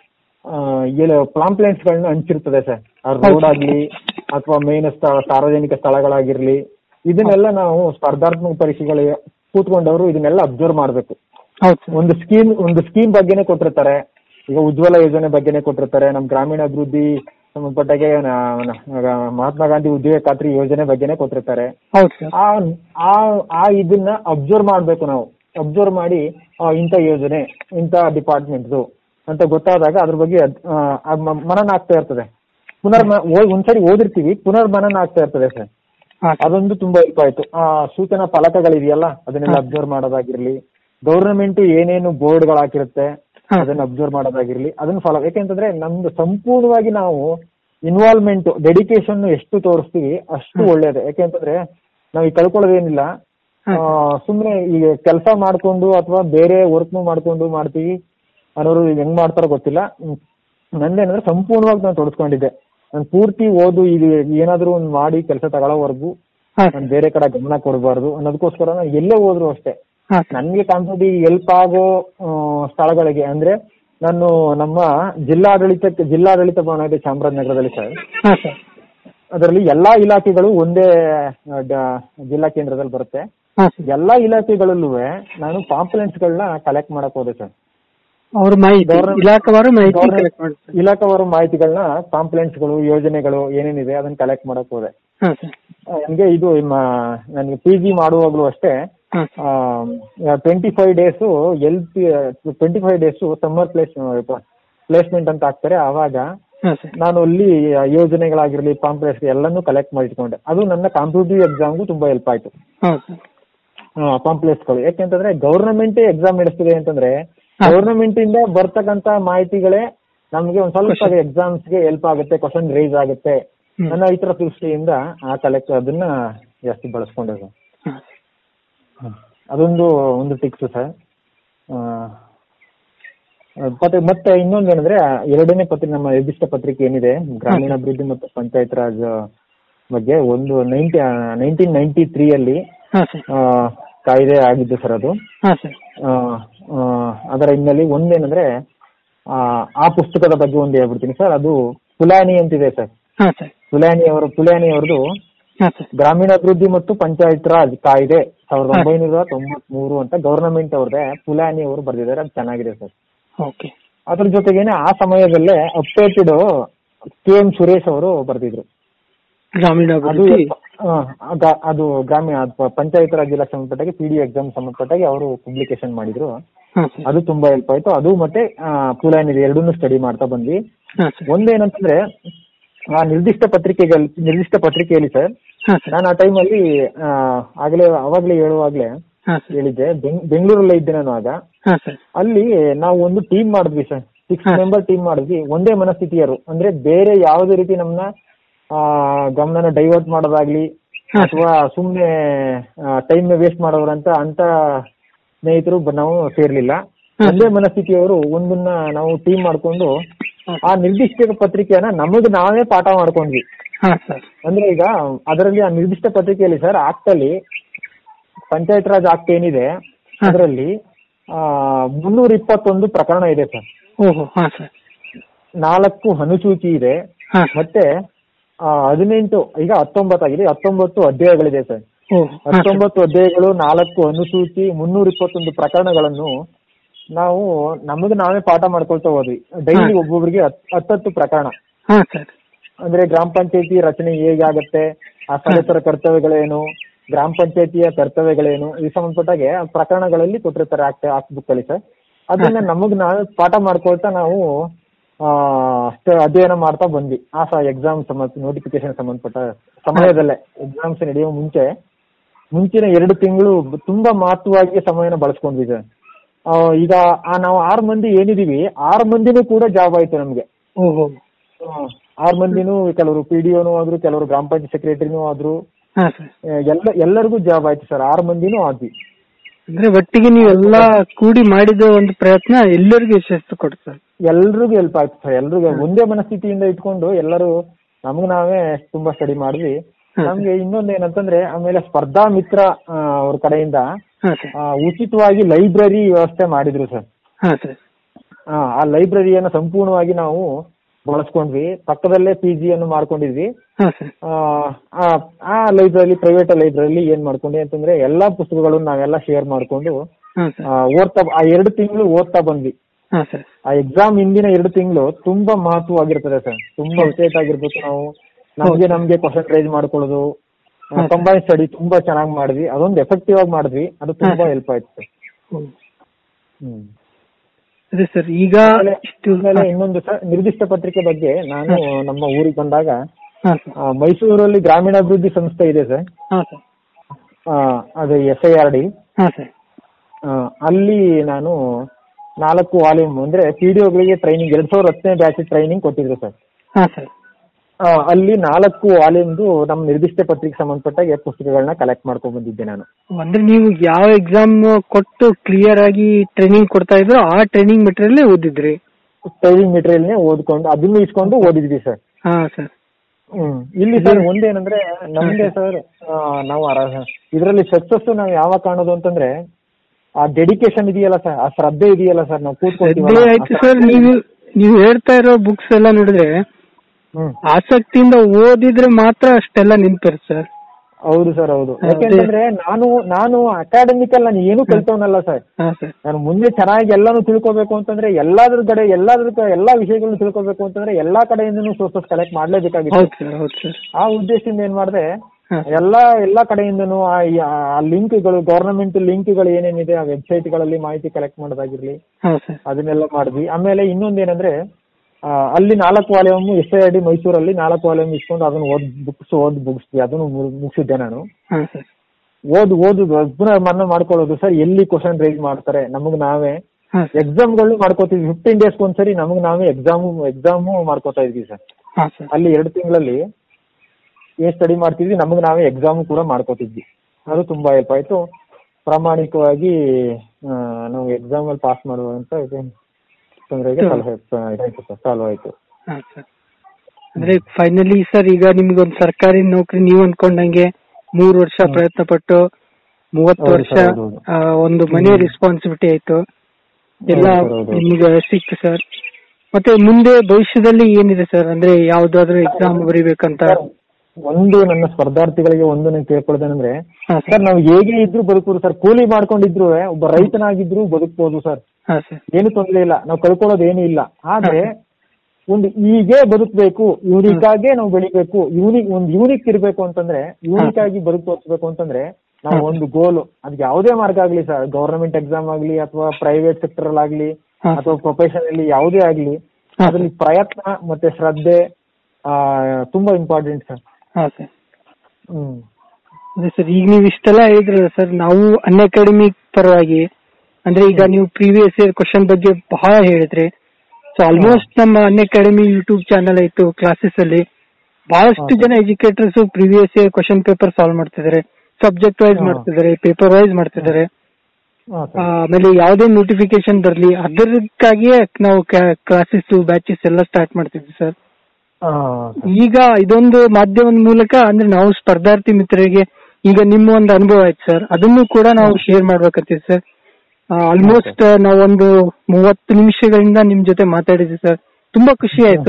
ಪಾಂಪ್ಲೆಂಟ್ಸ್ ಗಳನ್ನ ಹಂಚಿರ್ತದೆ ಸರ್ ರೋಡ್ ಆಗ್ಲಿ ಅಥವಾ ಮೇನ್ ಸ್ಥಳ ಸಾರ್ವಜನಿಕ ಸ್ಥಳಗಳಾಗಿರ್ಲಿ ಇದನ್ನೆಲ್ಲ ನಾವು ಸ್ಪರ್ಧಾತ್ಮಕ ಪರೀಕ್ಷೆಗಳಿಗೆ ಕೂತ್ಕೊಂಡವರು ಇದನ್ನೆಲ್ಲ ಅಬ್ಸರ್ವ್ ಮಾಡಬೇಕು ಹೌದು ಸರ್ ಒಂದು ಸ್ಕೀಮ್ ಒಂದು ಸ್ಕೀಮ್ ಬಗ್ಗೆನೇ ಕೊಟ್ಟಿರ್ತಾರೆ ಈಗ ಉಜ್ವಲ ಯೋಜನೆ ಬಗ್ಗೆನೇ ಕೊಟ್ಟಿರ್ತಾರೆ ನಮ್ಮ ಗ್ರಾಮೀಣ ಅಭಿವೃದ್ಧಿ ಸಂಬಂಧಪಟ್ಟಾಗೆ ನ- ನ- ಮಹಾತ್ಮ ಗಾಂಧಿ ಉದ್ಯೋಗ ಖಾತ್ರಿ ಯೋಜನೆ ಬಗ್ಗೆನೇ ಕೊಟ್ಟಿರ್ತಾರೆ ಹೌದು ಸರ್ ಆ ಆ ಆ ಇದನ್ನ ಅಬ್ಸರ್ವ್ ಮಾಡ್ಬೇಕು ನಾವು ಅಬ್ಸರ್ವ್ ಮಾಡಿ ಆ, ಇಂಥ ಯೋಜನೆ ಇಂಥ ಡಿಪಾರ್ಟ್ಮೆಂಟ್ದು ಅಂತ ಗೊತ್ತಾದಾಗ ಅದ್ರ ಬಗ್ಗೆ ಅದ್- ಆ, ಅದ್ ಮ- ಮನನ ಆಗ್ತಾ ಇರ್ತದೆ ಪುನರ್ ಮ- ಓ- ಒಂದ್ಸರಿ ಓದಿರ್ತೀವಿ ಪುನರ್ ಮನನ ಆಗ್ತಾ ಇರ್ತದೆ ಸರ್ ಹಾ ಸರ್ ಅದೊಂದು ತುಂಬಾ ಹೆಲ್ಪ್ ಆಯ್ತು ಆ ಸೂಚನಾ ಫಲಕಗಳಿದೆಯಲ್ಲ ಅದನ್ನೆಲ್ಲ ಅಬ್ಸರ್ವ್ ಮಾಡೋದಾಗಿರ್ಲಿ ಗೌರ್ನಮೆಂಟ್ ಏನೇನು ಬೋರ್ಡ್ಗಳು ಹಾಕಿರುತ್ತೆ ಹಾ. ಅದನ್ನ ಅಬ್ಸರ್ವ್ ಮಾಡೋದಾಗಿರ್ಲಿ ಅದನ್ನ ಫಾಲೋ ಯಾಕೆಂತಂದ್ರೆ ನಮ್ದು ಸಂಪೂರ್ಣವಾಗಿ ನಾವು ಇನ್ವಾಲ್ವ್ಮೆಂಟ್ ಡೆಡಿಕೇಶನ್ ಎಷ್ಟು ತೋರಿಸ್ತೀವಿ ಅಷ್ಟು ಒಳ್ಳೇದು ಯಾಕೆಂತಂದ್ರೆ ನಾವು ಈ ಕಳ್ಕೊಳ್ಳೋದೇನಿಲ್ಲ ಹಾ. ಸುಮ್ಮನೆ ಈಗ ಕೆಲಸ ಮಾಡ್ಕೊಂಡು ಅಥವಾ ಬೇರೆ ವರ್ಕ್ ಮಾಡ್ಕೊಂಡು ಮಾಡ್ತೀವಿ ಅನ್ನೋರು ಹೆಂಗ್ ಮಾಡ್ತಾರೋ ಗೊತ್ತಿಲ್ಲ ಹ್ಮ್. ನಂದೇನಂದ್ರೆ ಸಂಪೂರ್ಣವಾಗಿ ನಾನು ತೊಡಸ್ಕೊಂಡಿದ್ದೆ ನಾನು ಪೂರ್ತಿ ಓದು ಇದು ಏನಾದ್ರೂ ಒಂದು ಮಾಡಿ ಕೆಲಸ ತಗೊಳ್ಳೋವರೆಗೂ ಹಾ ಸರ್ ನಾನು ಬೇರೆ ಕಡೆ ಗಮನ ಕೊಡಬಾರ್ದು ಅನ್ನೋದಕ್ಕೋಸ್ಕರ ನಾನು ಎಲ್ಲೇ ಹೋದ್ರು ಅಷ್ಟೇ ಹಾ ಸರ್ ನನ್ಗೆ ಕಾಂಪಿಟೇಟಿವ್ ಹೆಲ್ಪ್ ಆಗೋ ಆ, ಸ್ಥಳಗಳಿಗೆ ಅಂದ್ರೆ ನಾನು ನಮ್ಮ ಜಿಲ್ಲಾಡಳಿತಕ್ಕೆ ಜಿಲ್ಲಾಡಳಿತ ಭವನ ಇದೆ ಚಾಮರಾಜನಗರದಲ್ಲಿ ಸರ್ ಹಾ ಸರ್ ಅದರಲ್ಲಿ ಎಲ್ಲಾ ಇಲಾಖೆಗಳು ಒಂದೇ ಆ, ಡ- ಜಿಲ್ಲಾ ಕೇಂದ್ರದಲ್ಲಿ ಬರುತ್ತೆ ಹಾ ಸರ್ ಎಲ್ಲಾ ಇಲಾಖೆಗಳಲ್ಲೂ ನಾನು ಪಾಂಪ್ಲೆಂಟ್ಸ್ ಗಳನ್ನ ಕಲೆಕ್ಟ್ ಮಾಡಕ್ ಹೋದೆ ಸರ್ ಅವ್ರ ಮಾಹಿತಿ Government- ಇಲಾಖೆವಾರು ಮಾಹಿತಿ Government- ಕಲೆಕ್ಟ್ ಮಾಡ್ತಾರೆ ಇಲಾಖಾವಾರು ಮಾಹಿತಿಗಳನ್ನ ಪಾಂಪ್ಲೆಂಟ್ಸ್ ಗಳು ಯೋಜನೆಗಳು ಏನೇನಿದೆ ಅದನ್ನ ಕಲೆಕ್ಟ್ ಮಾಡಕ್ ಹೋದೆ ಹಾ ಸರ್ ನನಗೆ ಇದು ನನಗೆ ಪಿ ಜಿ ಮಾಡುವಾಗಲೂ ಅಷ್ಟೇ ಹಾ sir twenty five days L P twenty five days summer place placement ಅಂತ ಹಾಕ್ತಾರೆ ಆವಾಗ ಹಾ ಸರ್ ನಾನು ಅಲ್ಲಿ ಯೋಜನೆಗಳಾಗಿರ್ಲಿ ಪಾಂಪ್ಲೆಟ್ಸ್ ಎಲ್ಲನೂ ಕಲೆಕ್ಟ್ ಮಾಡಿಟ್ಕೊಂಡೆ ಅದು ನನ್ನ ಕಾಂಪಿಟೇಟಿವ್ ಎಕ್ಸಾಮ್ಗೂ ತುಂಬಾ ಹೆಲ್ಪ್ ಆಯ್ತು ಹೌದು ಸರ್ ಪಾಂಪ್ಲೆಟ್ಸ್ಗಳು ಯಾಕೆಂತಂದ್ರೆ ಗೌರ್ನಮೆಂಟ್ ಎಕ್ಸಾಮ್ ನಡೆಸ್ತಿದೆ ಅಂತಂದ್ರೆ ಹಾ. ಗೌರ್ನಮೆಂಟ್ ಇಂದ ಬರ್ತಕ್ಕಂತ ಮಾಹಿತಿಗಳೇ ನಮ್ಗೆ ಒಂದ್ ಸ್ವಲ್ಪ ಎಕ್ಸಾಮ್ಸ್ಗೆ ಹೆಲ್ಪ್ ಆಗುತ್ತೆ ಕ್ವಶನ್ ರೈಸ್ ಆಗುತ್ತೆ ಹ್ಮ್. ನನ್ನ ಈ ತರ ದೃಷ್ಟಿಯಿಂದ ಆ ಕಲೆಕ್ಟ್ ಅದನ್ನ ಜಾಸ್ತಿ ಬಳಸ್ಕೊಂಡೆ ಸರ್ ಹಾ ಅದೊಂದು ಒಂದು ಟಿಕ್ಸ್ ಸರ್ ಮತ್ತೆ ಮತ್ತೆ ಇನ್ನೊಂದು ಏನಂದ್ರೆ ಎರಡನೇ ಪತ್ರಿಕೆ ನಮ್ಮ ನಿರ್ದಿಷ್ಟ ಪತ್ರಿಕೆ ಏನಿದೆ ಗ್ರಾಮೀಣಾಭಿವೃದ್ಧಿ ಮತ್ತು ಪಂಚಾಯತ್ ರಾಜ್ ಬಗ್ಗೆ ಒಂದು ನೈನ್ಟಿ ನೈನ್ಟೀನ್ ನೈನ್ಟಿ ತ್ರೀ ಅಲ್ಲಿ ಹಾ ಸರ್ ಆ, ಕಾಯ್ದೆ ಆಗಿದ್ದು ಸರ್ ಅದು ಹಾ ಸರ್ ಆ, ಆ, ಅದರ ಹಿನ್ನೆಲೆ ಒಂದೇನಂದ್ರೆ ಆ, ಆ ಪುಸ್ತಕದ ಬಗ್ಗೆ ಒಂದು ಹೇಳ್ಬಿಡ್ತೀನಿ ಸರ್ ಅದು ಪುಲಾನಿ ಅಂತಿದೆ ಸರ್ ಹಾ ಸರ್ ಪುಲಾನಿ ಅವರ ಪುಲಾನಿ ಅವರದು ಹಾ ಸರ್ ಗ್ರಾಮೀಣಾಭಿವೃದ್ಧಿ ಮತ್ತು ಪಂಚಾಯತ್ ರಾಜ್ ಕಾಯ್ದೆ ಸಾವಿರದ ಹಾ. ಒಂಬೈನೂರ ತೊಂಬತ್ಮೂರು ಅಂತ ಗವರ್ನಮೆಂಟ್ ಅವ್ರದ್ದೇ ಪುಲಾನಿ ಅವರು ಬರೆದಿದ್ದಾರೆ ಅದು ಚೆನ್ನಾಗಿದೆ ಸರ್ ಓಕೆ ಅದ್ರ ಜೊತೆಗೇನೆ ಆ ಸಮಯದಲ್ಲೇ ಅಪ್ಡೇಟೆಡ್ ಕೆ ಎಂ ಸುರೇಶ್ ಅವರು ಬರೆದಿದ್ರು ಅದು ಗ್ರಾಮೀಣಾಭಿವೃದ್ಧಿ ಆ, ಅದ- ಅದು ಗ್ರಾಮೀಣ ಅದ್ ಪಂಚಾಯತ್ ರಾಜ್ ಇಲಾಖೆ ಸಂಬಂಧಪಟ್ಟಾಗೆ ಪಿ ಡಿ ಎಕ್ಸಾಮ್ ಸಂಬಂಧಪಟ್ಟಾಗೆ ಅವರು ಪಬ್ಲಿಕೇಶನ್ ಮಾಡಿದ್ರು ಹಾ ಸರ್ ಅದು ತುಂಬಾ ಹೆಲ್ಪ್ ಆಯ್ತು ಅದು ಮತ್ತೆ ಪುಲಾನಿ ಎರಡನ್ನೂ ಸ್ಟಡಿ ಮಾಡ್ತಾ ಬಂದ್ವಿ ಹಾ ಸರ್ ಒಂದೇನಂತಂದ್ರೆ ಆ ನಿರ್ದಿಷ್ಟ ಪತ್ರಿಕೆಗಳು ನಿರ್ದಿಷ್ಟ ಪತ್ರಿಕೆಯಲ್ಲಿ ಸರ್ ಹಾ ಸರ್ ನಾನು ಆ ಟೈಮಲ್ಲಿ ಆಗಲೇ ಅವಾಗಲೇ ಹೇಳುವಾಗಲೇ ಹಾ ಸರ್ ಹೇಳಿದ್ದೆ ಬೆಂಗ್ ಬೆಂಗಳೂರಲ್ಲೇ ಇದ್ದೆ ನಾನು ಆಗ ಹಾ ಸರ್ ಅಲ್ಲಿ ನಾವು ಒಂದು ಟೀಮ್ ಮಾಡಿದ್ವಿ ಸರ್ ಸಿಕ್ಸ್ ಹಾ. ಮೆಂಬರ್ ಟೀಮ್ ಮಾಡಿದ್ವಿ ಒಂದೇ ಮನಸ್ಥಿತಿಯರು ಅಂದ್ರೆ ಬೇರೆ ಯಾವುದೇ ರೀತಿ ನಮ್ಮನ್ನ ಆ, ಗಮನನ ಡೈವರ್ಟ್ ಮಾಡೋದಾಗ್ಲಿ ಹಾ ಸರ್ ಅಥವಾ ಸುಮ್ಮನೆ ಟೈಮ್ ವೇಸ್ಟ್ ಮಾಡೋರಂತ ಅಂತ ಸ್ನೇಹಿತರು ಬ- ನಾವು ಸೇರ್ಲಿಲ್ಲ ಹಾ. ಒಂದೇ ಮನಸ್ಥಿತಿಯವರು ಒಂದನ್ನ ನಾವು ಟೀಮ್ ಮಾಡ್ಕೊಂಡು ಆ ನಿರ್ದಿಷ್ಟ ಪತ್ರಿಕೆಯನ್ನ ನಮಗ್ ನಾವೇ ಪಾಠ ಮಾಡ್ಕೊಂಡ್ವಿ ಹಾ ಸರ್ ಅಂದ್ರೆ ಈಗ ಅದರಲ್ಲಿ ಆ ನಿರ್ದಿಷ್ಟ ಪತ್ರಿಕೆಯಲ್ಲಿ ಸರ್ ಆಕ್ಟ್ ಅಲ್ಲಿ ಪಂಚಾಯತ್ ರಾಜ್ ಆಕ್ಟ್ ಏನಿದೆ ಹಾ. ಅದರಲ್ಲಿ ಮುನ್ನೂರ ಇಪ್ಪತ್ತೊಂದು ಪ್ರಕರಣ ಇದೆ ಸರ್ ಓಹೋ ಹಾ ಸರ್ ನಾಲ್ಕು ಅನುಸೂಚಿ ಇದೆ ಹಾ ಸರ್ ಮತ್ತೆ ಆ, ಹದಿನೆಂಟು ಈಗ ಹತ್ತೊಂಬತ್ತಾಗಿದೆ ಹತ್ತೊಂಬತ್ತು ಅಧ್ಯಾಯಗಳಿದೆ ಸರ್ ಓಹೋ ಹಾ ಸರ್ ಹತ್ತೊಂಬತ್ತು ಅಧ್ಯಾಯಗಳು ನಾಲ್ಕು ಅನುಸೂಚಿ ಮುನ್ನೂರ ಇಪ್ಪತ್ತೊಂದು ಪ್ರಕರಣಗಳನ್ನು ನಾವು ನಮಗೆ ನಾವೇ ಪಾಠ ಮಾಡ್ಕೊಳ್ತಾ ಹೋದ್ವಿ ಡೈಲಿ ಹಾ. ಒಬ್ಬೊಬ್ಬರಿಗೆ ಹತ್- ಹತ್ತತ್ತು ಪ್ರಕರಣ ಹಾ ಸರ್ ಅಂದ್ರೆ ಗ್ರಾಮ ಪಂಚಾಯತಿ ರಚನೆ ಹೇಗಾಗತ್ತೆ ಆ ಸದಸ್ಯರ ಕರ್ತವ್ಯಗಳೇನು ಗ್ರಾಮ ಪಂಚಾಯತಿಯ ಕರ್ತವ್ಯಗಳೇನು ಈ ಸಂಬಂಧಪಟ್ಟಾಗೆ ಆ ಪ್ರಕರಣಗಳಲ್ಲಿ ಕೊಟ್ಟಿರ್ತಾರೆ ಆಕ್ಟ್ ಆಕ್ಟ್ ಬುಕ್ ಅಲ್ಲಿ ಸರ್ ಅದನ್ನ ನಮಗ್ ನಾವೇ ಪಾಠ ಮಾಡ್ಕೊಳ್ತಾ ನಾವು ಆ ಅಷ್ಟೇ ಅಧ್ಯಯನ ಮಾಡ್ತಾ ಬಂದ್ವಿ ಆ ಸ ಎಕ್ಸಾಮ್ ಸಂಬಂಧ ನೋಟಿಫಿಕೇಶನ್ ಸಂಬಂಧಪಟ್ಟ ಸಮಯದಲ್ಲೇ ಎಕ್ಸಾಮ್ಸ್ ನಡೆಯುವ ಮುಂಚೆ ಮುಂಚಿನ ಎರಡು ತಿಂಗಳು ತುಂಬಾ ಮಹತ್ವವಾಗಿ ಸಮಯನ ಬಳಸ್ಕೊಂಡ್ವಿ ಸರ್ ಆ, ಈಗ ಆ ನಾವು ಆರು ಮಂದಿ ಏನಿದೀವಿ ಆರು ಮಂದಿನೂ ಕೂಡ ಜಾಬ್ ಆಯ್ತು ನಮ್ಗೆ ಓಹೋ ಹ್ಮ್. ಆರ್ ಮಂದಿನೂ ಕೆಲವರು ಪಿ ಡಿ ಒನು ಆದ್ರು ಕೆಲವರು ಗ್ರಾಮ ಪಂಚಾಯತ್ ಸೆಕ್ರೆಟರಿನೂ ಆದ್ರು ಹಾ ಸರ್ ಆ, ಎಲ್ಲ ಎಲ್ಲರಿಗೂ ಜಾಬ್ ಆಯ್ತು ಸರ್ ಆರ್ ಮಂದಿನೂ ಆದ್ವಿ ಅಂದ್ರೆ ಒಟ್ಟಿಗೆ ನೀವೆಲ್ಲ ಕೂಡಿ ಮಾಡಿದ ಒಂದು ಪ್ರಯತ್ನ ಎಲ್ಲರಿಗೂ ಯಶಸ್ಸು ಕೊಡ್ತದೆ ಎಲ್ರಿಗೂ ಹೆಲ್ಪ್ ಆಯ್ತು ಸರ್ ಎಲ್ರಿಗೂ ಒಂದೇ ಮನಸ್ಥಿತಿಯಿಂದ ಇಟ್ಕೊಂಡು ಎಲ್ಲರೂ ನಮಗ್ ನಾವೇ ತುಂಬಾ ಸ್ಟಡಿ ಮಾಡಿದ್ವಿ ಹ್ಮ್. ನಮ್ಗೆ ಇನ್ನೊಂದ್ ಏನಂತಂದ್ರೆ ಆಮೇಲೆ ಸ್ಪರ್ಧಾ ಮಿತ್ರ ಆ, ಅವ್ರ ಕಡೆಯಿಂದ ಹಾ ಸರ್ ಆ, ಉಚಿತವಾಗಿ ಲೈಬ್ರರಿ ವ್ಯವಸ್ಥೆ ಮಾಡಿದ್ರು ಸರ್ ಹಾ ಸರ್ ಆ, ಆ ಲೈಬ್ರರಿಯನ್ನ ಸಂಪೂರ್ಣವಾಗಿ ನಾವು ಬಳಸ್ಕೊಂಡ್ವಿ ಪಕ್ಕದಲ್ಲೇ ಪಿ ಜಿಯನ್ನು ಮಾಡ್ಕೊಂಡಿದ್ವಿ ಹಾ ಸರ್ ಆ, ಆ- ಆ ಲೈಬ್ರರಿ ಪ್ರೈವೇಟ್ ಲೈಬ್ರರಿ ಏನ್ ಮಾಡ್ಕೊಂಡೆ ಅಂತಂದ್ರೆ ಎಲ್ಲಾ ಪುಸ್ತಕಗಳನ್ನು ನಾವೆಲ್ಲ ಶೇರ್ ಮಾಡ್ಕೊಂಡು ಹಾ ಸರ್ ಆ, ಓದ್ತಾ ಆ ಎರಡು ತಿಂಗಳು ಓದ್ತಾ ಬಂದ್ವಿ ಹಾ ಸರ್ ಆ ಎಕ್ಸಾಮ್ ಹಿಂದಿನ ಎರಡು ತಿಂಗಳು ತುಂಬಾ ಮಹತ್ವವಾಗಿರ್ತದೆ ಸರ್ ತುಂಬಾ ಅಪ್ಡೇಟ್ ಆಗಿರ್ಬೇಕು ನಾವು ನಮ್ಗೆ ನಮ್ಗೆ ಕ್ವಶನ್ ರೈಸ್ ಮಾಡ್ಕೊಳ್ಳೋದು ಕಂಬೈನ್ ಸ್ಟಡಿ ತುಂಬಾ ಚೆನ್ನಾಗಿ ಮಾಡಿದ್ವಿ ಅದೊಂದು ಎಫೆಕ್ಟಿವ್ ಆಗಿ ಮಾಡಿದ್ವಿ ಅದು ತುಂಬಾ ಹಾ. ಹೆಲ್ಪ್ ಆಯ್ತು ಸರ್ ಹ್ಮ್. ಹ್ಮ್ ಅದೇ ಸರ್ ಈಗ ಆಮೇಲೆ ಇಷ್ಟು ಆಮೇಲೆ ಇನ್ನೊಂದು ಸರ್ ನಿರ್ದಿಷ್ಟ ಪತ್ರಿಕೆ ಬಗ್ಗೆ ನಾನು ನಮ್ಮ ಊರಿಗೆ ಬಂದಾಗ ಹಾ ಸರ್ ಆ, ಮೈಸೂರಲ್ಲಿ ಗ್ರಾಮೀಣಾಭಿವೃದ್ಧಿ ಸಂಸ್ಥೆ ಇದೆ ಸರ್ ಹಾ ಸರ್ ಆ, ಅದು ಎಸ್ ಐ ಆರ್ ಡಿ ಹಾ ಸರ್ ಅಲ್ಲಿ ನಾನು ನಾಲ್ಕು ವಾಲ್ಯೂಮ್ ಅಂದ್ರೆ ಪಿಡಿಒಗಳಿಗೆ ಟ್ರೈನಿಂಗ್ ಎರಡ್ ಸಾವಿರದ ಹತ್ತನೇ ಬ್ಯಾಚ್ ಟ್ರೈನಿಂಗ್ ಕೊಟ್ಟಿದ್ರು ಸರ್ ಹಾ ಸರ್ ಆ, ಅಲ್ಲಿ ನಾಲ್ಕು ವಾಲ್ಯೂಮ್ದು ನಮ್ಮ ನಿರ್ದಿಷ್ಟ ಪತ್ರಿಕೆ ಸಂಬಂಧಪಟ್ಟ ಪುಸ್ತಕಗಳನ್ನ ಕಲೆಕ್ಟ್ ಮಾಡ್ಕೊಂಡ್ ಬಂದಿದ್ದೆ ನಾನು ಅಂದ್ರೆ ನೀವು ಯಾವ ಎಕ್ಸಾಮ್ ಕೊಟ್ಟು ಕ್ಲಿಯರ್ ಆಗಿ ಟ್ರೈನಿಂಗ್ ಕೊಡ್ತಾ ಇದ್ರೋ ಆ ಟ್ರೈನಿಂಗ್ ಮೆಟೀರಿಯಲ್ ಓದಿದ್ರಿ ಟ್ರೈನಿಂಗ್ ಮೆಟೀರಿಯಲ್ನೇ ಓದ್ಕೊಂಡು ಅದನ್ನು ಇಸ್ಕೊಂಡು ಓದಿದ್ವಿ ಸರ್ ಹಾ ಸರ್ ಹ್ಮ್ ಇಲ್ಲಿ ಸರ್ ಒಂದೇನಂದ್ರೆ ನಮ್ಗೆ ಸರ್ ನಾವು ಇದರಲ್ಲಿ ಸಕ್ಸಸ್ ನಾವು ಯಾವಾಗ ಕಾಣೋದು ಅಂತಂದ್ರೆ ಆ ಡೆಡಿಕೇಶನ್ ಇದೆಯಲ್ಲ ಸರ್ ಆ ಶ್ರದ್ಧೆ ಇದೆಯಲ್ಲ ಸರ್ ನಾವು ಶ್ರದ್ಧೆ ಆಯ್ತು ಸರ್ ನೀವು ನೀವು ಹೇಳ್ತಾ ಇರೋ ಬುಕ್ಸ್ ಎಲ್ಲ ನೋಡಿದ್ರೆ ಹ್ಮ್ ಆಸಕ್ತಿಯಿಂದ ಓದಿದ್ರೆ ಮಾತ್ರ ಅಷ್ಟೆಲ್ಲ ನಿಂತಿರುತ್ತೆ ಸರ್ ಹೌದು ಸರ್ ಹೌದು ಅದೇ. ಯಾಕೆಂತಂದ್ರೆ ನಾನು ನಾನು ಅಕಾಡೆಮಿಕಲ್ ನಾನು ಏನು ಕಲ್ತವನಲ್ಲ ಸರ್ ಹಾ ಸರ್ ನಾನು ಮುಂದೆ ಚೆನ್ನಾಗಿ ಎಲ್ಲಾನು ತಿಳ್ಕೊಬೇಕು ಅಂತಂದ್ರೆ ಎಲ್ಲಾದ್ರ ಕಡೆ ಎಲ್ಲಾದ್ರ ಕ- ಎಲ್ಲಾ ವಿಷಯಗಳನ್ನು ತಿಳ್ಕೊಬೇಕು ಅಂತಂದ್ರೆ ಎಲ್ಲಾ ಕಡೆಯಿಂದನೂ ಸೋರ್ಸಸ್ ಕಲೆಕ್ಟ್ ಮಾಡ್ಲೇಬೇಕಾಗಿತ್ತು ಹೌದು ಸರ್ ಹೌದು ಸರ್ ಆ ಉದ್ದೇಶದಿಂದ ಏನ್ ಮಾಡಿದೆ ಹಾ ಎಲ್ಲಾ ಎಲ್ಲಾ ಕಡೆಯಿಂದನೂ ಆ ಈ- ಆ ಲಿಂಕ್ಗಳು ಗವರ್ನಮೆಂಟ್ ಲಿಂಕ್ಗಳು ಏನೇನಿದೆ ಆ ವೆಬ್ಸೈಟ್ ಗಳಲ್ಲಿ ಮಾಹಿತಿ ಕಲೆಕ್ಟ್ ಮಾಡೋದಾಗಿರ್ಲಿ ಹಾ ಸರ್ ಅದನ್ನೆಲ್ಲ ಮಾಡಿದ್ವಿ ಆಮೇಲೆ ಇನ್ನೊಂದ್ ಏನಂದ್ರೆ ಆ, ಅಲ್ಲಿ ನಾಲ್ಕು ವಾಲ್ಯೂಮ್ ಎಸ್ ಐ ಡಿ ಮೈಸೂರಲ್ಲಿ ನಾಲ್ಕು ವಾಲ್ಯೂಮ್ ಇಸ್ಕೊಂಡು ಅದನ್ನ ಓದ್ ಬುಕ್ಸ್ ಓದ್ ಮುಗಿಸ್ತೀವಿ ಅದನ್ನು ಮು- ಮುಗಿಸಿದ್ದೆ ನಾನು ಹಾ ಸರ್ ಓದ್ ಓದು ಪುನಃ ಮನ್ನ ಮಾಡ್ಕೊಳ್ಳೋದು ಸರ್ ಎಲ್ಲಿ ಕ್ವಶನ್ ರೈಸ್ ಮಾಡ್ತಾರೆ ನಮಗ್ ನಾವೇ ಹಾ ಸರ್ ಎಕ್ಸಾಮ್ಗಳು ಮಾಡ್ಕೋತೀವಿ ಫಿಫ್ಟೀನ್ ಡೇಸ್ ಒಂದ್ಸರಿ ನಮಗ್ ನಾವೇ ಎಕ್ಸಾಮು ಎಕ್ಸಾಮು ಮಾಡ್ಕೋತಾ ಇದ್ವಿ ಸರ್ ಹಾ ಸರ್ ಅಲ್ಲಿ ಎರಡು ತಿಂಗಳಲ್ಲಿ ಏನ್ ಸ್ಟಡಿ ಮಾಡ್ತಿದ್ವಿ ನಮಗ್ ನಾವೇ ಎಕ್ಸಾಮು ಕೂಡ ಮಾಡ್ಕೋತಿದ್ವಿ ಅದು ತುಂಬಾ ಹೆಲ್ಪ್ ಆಯ್ತು ಪ್ರಾಮಾಣಿಕವಾಗಿ ಆ, ನಾವು ಎಕ್ಸಾಮ್ ಅಲ್ಲಿ ಪಾಸ್ ಮಾಡುವಂತ ಇದು ತೊಂದರೆಗೆ ಹ್ಮ್. ಸಲಹೆ ಇದಾಯ್ತು ಸರ್ ಸಾಲ್ವ್ ಆಯ್ತು ಹಾ ಸರ್ ಅಂದ್ರೆ ಫೈನಲಿ ಸರ್ ಈಗ ನಿಮ್ಗೊಂದು ಸರ್ಕಾರಿ ನೌಕರಿ ನೀವು ಅನ್ಕೊಂಡಂಗೆ ಮೂರ್ ವರ್ಷ ಹ್ಮ್. ಪ್ರಯತ್ನ ಪಟ್ಟು ಮೂವತ್ತು ಹೌದು ವರ್ಷ ಸರ್, ಹೌದು, ಹೌದು. ಆ, ಒಂದು ಮನೆ ಹ್ಮ್. ರೆಸ್ಪಾನ್ಸಿಬಿಲಿಟಿ ಆಯ್ತು ಎಲ್ಲ ಹೌದು ಸರ್, ಹೌದು, ಹೌದು. ನಿಮ್ಗೆ ಸಿಕ್ತು ಸರ್ ಮತ್ತೆ ಮುಂದೆ ಭವಿಷ್ಯದಲ್ಲಿ ಏನಿದೆ ಸರ್ ಅಂದ್ರೆ ಯಾವ್ದಾದ್ರು ಎಕ್ಸಾಮ್ ಬರಿಬೇಕಂತ ಸರ್, ಒಂದು ನನ್ನ ಸ್ಪರ್ಧಾರ್ಥಿಗಳಿಗೆ ಒಂದು ನಾನು ಕೇಳ್ಕೊಳ್ಳೋದೇನಂದ್ರೆ ಹಾ ಸರ್ ಸರ್ ನಾವು ಹೇಗೆ ಇದ್ರು ಬದುಕಬಹುದು ಸರ್ ಕೂಲಿ ಮಾಡ್ಕೊಂಡಿದ್ರು ಒಬ್ಬ ರೈತನಾಗಿದ್ರು ಬದುಕಬಹುದು ಸರ್ ಹಾ ಸರ್ ಏನು ತೊಂದರೆ ಇಲ್ಲ ನಾವು ಕಳ್ಕೊಳ್ಳೋದು ಏನು ಇಲ್ಲ ಆದ್ರೆ ಒಂದು ಹೀಗೆ ಬದುಕಬೇಕು ಯೂನಿಕ್ ನಾವು ಬೆಳಿಬೇಕು ಯೂನಿಕ್ ಒಂದು ಯೂನಿಕ್ ಇರ್ಬೇಕು ಅಂತಂದ್ರೆ ಯೂನಿಕ್ ಆಗಿ ಬದುಕು ತೋರಿಸ್ಬೇಕು ಅಂತಂದ್ರೆ ನಾವು ಹಾ. ಒಂದು ಗೋಲು ಅದಕ್ಕೆ ಯಾವುದೇ ಮಾರ್ಗ ಆಗ್ಲಿ ಸರ್ ಗವರ್ನಮೆಂಟ್ ಎಕ್ಸಾಮ್ ಆಗ್ಲಿ ಅಥವಾ ಪ್ರೈವೇಟ್ ಸೆಕ್ಟರ್ ಅಲ್ಲಿ ಆಗ್ಲಿ ಹಾ ಅಥವಾ ಪ್ರೊಫೆಷನ್ ಅಲ್ಲಿ ಯಾವುದೇ ಆಗ್ಲಿ ಹಾ ಅದ್ರಲ್ಲಿ ಪ್ರಯತ್ನ ಮತ್ತೆ ಶ್ರದ್ಧೆ ಆ ತುಂಬಾ ಇಂಪಾರ್ಟೆಂಟ್ ಸರ್ ಹಾ ಸರ್ ಹ್ಮ್ ಅದೇ ಸರ್ ಈಗ ನೀವು ಇಷ್ಟೆಲ್ಲ ಹೇಳಿದ್ರಲ್ಲ ಸರ್ ನಾವು ಅನ್ ಅಕಾಡೆಮಿ ಪರವಾಗಿ ಅಂದ್ರೆ ಈಗ ನೀವು ಪ್ರೀವಿಯಸ್ ಇಯರ್ ಕ್ವಶನ್ ಬಗ್ಗೆ ಬಹಳ ಹೇಳಿದ್ರಿ ಸೊ ಆಲ್ಮೋಸ್ಟ್ ನಮ್ಮ ಅನ್ ಅಕಾಡೆಮಿ ಯೂಟ್ಯೂಬ್ ಚಾನಲ್ ಆಯ್ತು ಕ್ಲಾಸಸ್ ಅಲ್ಲಿ ಬಹಳಷ್ಟು ಹಾ. ಜನ educators previous year question paper solve ಮಾಡ್ತಿದ್ದಾರೆ ಸಬ್ಜೆಕ್ಟ್ ವೈಸ್ ಹಾ. ಮಾಡ್ತಿದ್ದಾರೆ ಪೇಪರ್ ವೈಸ್ ಮಾಡ್ತಿದ್ದಾರೆ ಹಾ ಆ, ಸರ್ ಆಮೇಲೆ ಯಾವುದೇ ನೋಟಿಫಿಕೇಶನ್ ಬರಲಿ ಅದಕ್ಕಾಗಿಯೇ ನಾವು ಕ್ಲಾಸಸ್ ಬ್ಯಾಚಸ್ ಎಲ್ಲ ಸ್ಟಾರ್ಟ್ ಮಾಡ್ತಿದ್ವಿ ಸರ್ ಹಾ ಈಗ ಇದೊಂದು ಮಾಧ್ಯಮದ ಮೂಲಕ ಅಂದ್ರೆ ನಾವು ಸ್ಪರ್ಧಾರ್ಥಿ ಮಿತ್ರರಿಗೆ ಈಗ ನಿಮ್ಮ ಒಂದು ಅನುಭವ ಆಯ್ತು ಸರ್ ಅದನ್ನು ಕೂಡ ನಾವು ಶೇರ್ ಮಾಡ್ಬೇಕಂತೀವಿ ಸರ್ ಆಲ್ಮೋಸ್ಟ್ ನಾವೊಂದು ಮೂವತ್ತು ನಿಮಿಷಗಳಿಂದ ನಿಮ್ ಜೊತೆ ಮಾತಾಡಿದ್ವಿ ಸರ್ ತುಂಬಾ ಖುಷಿ ಆಯ್ತು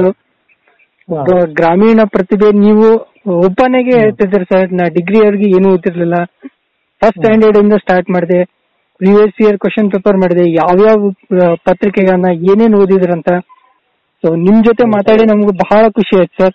ಒಬ್ಬ ಗ್ರಾಮೀಣ ಪ್ರತಿಭೆ ನೀವು ಒಬ್ಬನಿಗೆ ಹೇಳ್ತಿದ್ದೀರಿ ಸರ್ ನಾ ಡಿಗ್ರಿ ಅವ್ರಿಗೆ ಏನೂ ಓದಿರ್ಲಿಲ್ಲ ಫಸ್ಟ್ ಸ್ಟ್ಯಾಂಡರ್ಡ್ ಇಂದ ಸ್ಟಾರ್ಟ್ ಮಾಡಿದೆ ಪ್ರೀವಿಯಸ್ ಇಯರ್ ಕ್ವಶನ್ ಪೇಪರ್ ಮಾಡಿದೆ ಯಾವ್ಯಾವ ಆ, ಪತ್ರಿಕೆಗಳನ್ನ ಏನೇನ್ ಓದಿದ್ರಂತ ಸೊ ನಿಮ್ ಜೊತೆ ಮಾತಾಡಿ ನಮ್ಗೆ ಬಹಳ ಖುಷಿ ಆಯ್ತು ಸರ್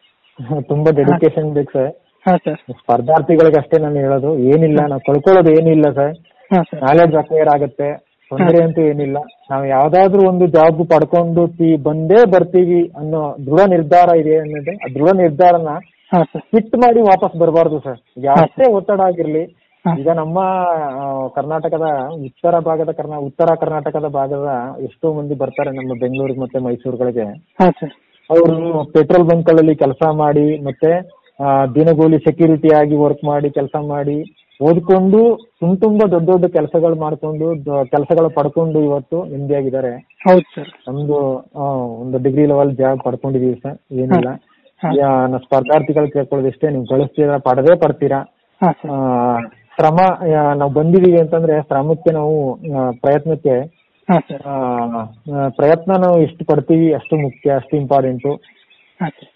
ತುಂಬಾ ಡೆಡಿಕೇಶನ್ ಬೇಕು ಸರ್ ಹಾ ಸರ್ ಸ್ಪರ್ಧಾರ್ಥಿಗಳಿಗೆ ಅಷ್ಟೇ ನಾನು ಹೇಳೋದು ಏನಿಲ್ಲ ನಾವು ಕಳ್ಕೊಳ್ಳೋದು ಏನಿಲ್ಲ ಸರ್ ಹಾ ಸರ್ ನಾಲೆಡ್ಜ್ ಅಕ್ವೈರ್ ಆಗುತ್ತೆ ತೊಂದರೆ ಅಂತೂ ಏನಿಲ್ಲ ನಾವು ಯಾವ್ದಾದ್ರು ಒಂದು ಜಾಬ್ ಪಡ್ಕೊಂಡು ತಿ- ಬಂದೇ ಬರ್ತೀವಿ ಅನ್ನೋ ದೃಢ ನಿರ್ಧಾರ ಇದೆ ಅನ್ನೋದು ಆ ದೃಢ ನಿರ್ಧಾರನ ಹಾ ಸರ್ ಫಿಟ್ ಮಾಡಿ ವಾಪಸ್ ಬರಬಾರ್ದು ಸರ್ ಯಾವತ್ತೇ ಒತ್ತಡ ಆಗಿರ್ಲಿ ಹಾ. ಈಗ ನಮ್ಮ ಆ, ಕರ್ನಾಟಕದ ಉತ್ತರ ಭಾಗದ ಕರ್ನಾ ಉತ್ತರ ಕರ್ನಾಟಕದ ಭಾಗದ ಎಷ್ಟೋ ಮಂದಿ ಬರ್ತಾರೆ ನಮ್ಮ ಬೆಂಗಳೂರಿಗೆ ಮತ್ತೆ ಮೈಸೂರುಗಳಿಗೆ ಹಾ ಸರ್ ಅವರು ಪೆಟ್ರೋಲ್ ಬಂಕ್ಗಳಲ್ಲಿ ಕೆಲಸ ಮಾಡಿ ಮತ್ತೆ ಆ, ದಿನಗೂಲಿ ಸೆಕ್ಯೂರಿಟಿ ಆಗಿ ವರ್ಕ್ ಮಾಡಿ ಕೆಲಸ ಮಾಡಿ ಓದ್ಕೊಂಡು ತುಂಬ ತುಂಬಾ ದೊಡ್ಡ ದೊಡ್ಡ ಕೆಲಸಗಳು ಮಾಡ್ಕೊಂಡು ಕೆಲಸಗಳು ಪಡ್ಕೊಂಡು ಇವತ್ತು ನೆಮ್ಮದಿಯಾಗಿದ್ದಾರೆ ಹೌದು ಸರ್ ನಮ್ದು ಆ, ಒಂದು ಡಿಗ್ರಿ ಲೆವೆಲ್ ಜಾಬ್ ಪಡ್ಕೊಂಡಿದೀವಿ ಸರ್ ಏನಿಲ್ಲ ಹಾ. ಯಾ, ನಾ ಸ್ಪರ್ಧಾರ್ಥಿಗಳು ಕೇಳ್ಕೊಳ್ಳೋದಿಷ್ಟೇ ನೀವು ಗಳಿಸ್ತೀರಾ ಪಡದೇ ಪಡ್ತೀರಾ ಹಾ ಸರ್ ಆ, ಶ್ರಮ ಆ, ನಾವು ಬಂದಿದೀವಿ ಅಂತಂದ್ರೆ ಶ್ರಮಕ್ಕೆ ನಾವು ಆ, ಪ್ರಯತ್ನಕ್ಕೆ ಹಾ ಸರ್ ಆ, ಆ, ಪ್ರಯತ್ನ ನಾವು ಎಷ್ಟು ಪಡ್ತೀವಿ ಅಷ್ಟು ಮುಖ್ಯ ಅಷ್ಟು ಇಂಪಾರ್ಟೆಂಟು ಹಾ ಸರ್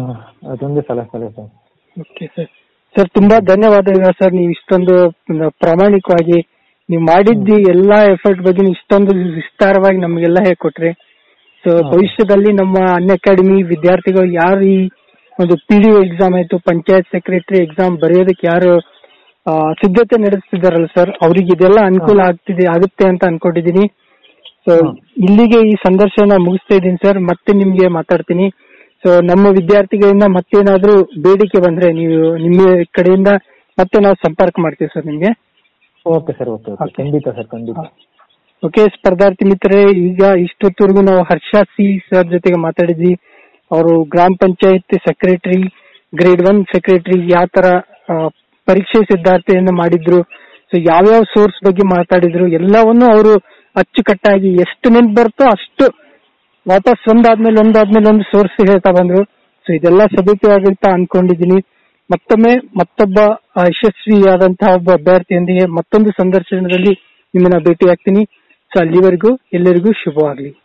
ಅದೊಂದೇ ಸಲಹೆ ಸಲಹೆ ಸರ್ ಓಕೆ ಸರ್ ಸರ್ ತುಂಬಾ ಧನ್ಯವಾದಗಳು ಸರ್ ನೀವು ಇಷ್ಟೊಂದು ಪ್ರಾಮಾಣಿಕವಾಗಿ ನೀವು ಮಾಡಿದ್ದಿ ಎಲ್ಲಾ ಎಫರ್ಟ್ ಬಗ್ಗೆ ನೀವು ಇಷ್ಟೊಂದು ವಿಸ್ತಾರವಾಗಿ ನಮಗೆಲ್ಲ ಹೇಳ್ಕೊಟ್ರಿ ಸೊ ಹಾ. ಭವಿಷ್ಯದಲ್ಲಿ ನಮ್ಮ ಅನ್ ಅಕಾಡೆಮಿ ವಿದ್ಯಾರ್ಥಿಗಳು ಯಾರು ಈ ಒಂದು ಪಿ ಡಿ ಎಕ್ಸಾಮ್ ಆಯ್ತು ಪಂಚಾಯತ್ ಸೆಕ್ರೆಟರಿ ಎಕ್ಸಾಮ್ ಬರೆಯೋದಕ್ಕೆ ಯಾರು ಆ, ಸಿದ್ಧತೆ ನಡೆಸ್ತಿದಾರಲ್ಲ ಸರ್ ಅವ್ರಿಗೆ ಇದೆಲ್ಲ ಅನುಕೂಲ ಆಗ್ತಿದೆ ಆಗುತ್ತೆ ಅಂತ ಅನ್ಕೊಂಡಿದೀನಿ ಸೊ ಹಾ. ಇಲ್ಲಿಗೆ ಈ ಸಂದರ್ಶನ ಮುಗಿಸ್ತಾ ಇದ್ದೀನಿ ಸರ್ ಮತ್ತೆ ನಿಮ್ಗೆ ಮಾತಾಡ್ತೀನಿ ಸೊ ನಮ್ಮ ವಿದ್ಯಾರ್ಥಿಗಳಿಂದ ಮತ್ತೇನಾದ್ರೂ ಬೇಡಿಕೆ ಬಂದ್ರೆ ನೀವು ನಿಮ್ಮ ಕಡೆಯಿಂದ ಮತ್ತೆ ನಾವು ಸಂಪರ್ಕ ಮಾಡ್ತೀವಿ ಸರ್ ನಿಮ್ಗೆ okay sir okay okay Okay. ಖಂಡಿತ ಸರ್ ಖಂಡಿತ ಓಕೆ ಸ್ಪರ್ಧಾರ್ಥಿ ಮಿತ್ರರೇ ಈಗ ಇಷ್ಟೊತ್ತವರೆಗೂ ನಾವು ಹರ್ಷ ಸಿ ಸರ್ ಜೊತೆಗೆ ಮಾತಾಡಿದ್ವಿ ಅವರು ಗ್ರಾಮ panchayat secretary grade one secretary ಯಾವ ತರ ಆ, ಪರೀಕ್ಷೆ ಸಿದ್ಧಾರ್ಥಿಯನ್ನ ಮಾಡಿದ್ರು ಸೊ ಯಾವ್ಯಾವ ಸೋರ್ಸ್ ಬಗ್ಗೆ ಮಾತಾಡಿದ್ರು ಎಲ್ಲವನ್ನು ಅವರು ಅಚ್ಚುಕಟ್ಟಾಗಿ ಎಷ್ಟು ನೆನ್ಪು ಬರುತ್ತೋ ಅಷ್ಟು ವಾಪಸ್ ಒಂದಾದ್ಮೇಲೆ ಒಂದಾದ್ಮೇಲೆ ಒಂದು ಸೋರ್ಸ್ ಹೇಳ್ತಾ ಬಂದ್ರು ಸೊ ಇದೆಲ್ಲ ಸದುಪಯೋಗ ಅಂತ ಅನ್ಕೊಂಡಿದೀನಿ ಮತ್ತೊಮ್ಮೆ ಮತ್ತೊಬ್ಬ ಆ, ಯಶಸ್ವಿಯಾದಂತಹ ಒಬ್ಬ ಅಭ್ಯರ್ಥಿಯೊಂದಿಗೆ ಮತ್ತೊಂದು ಸಂದರ್ಶನದಲ್ಲಿ ನಿಮ್ಮನ್ನ ಭೇಟಿ ಆಗ್ತೀನಿ ಸೊ ಅಲ್ಲಿವರೆಗೂ ಎಲ್ಲರಿಗೂ ಶುಭವಾಗ್ಲಿ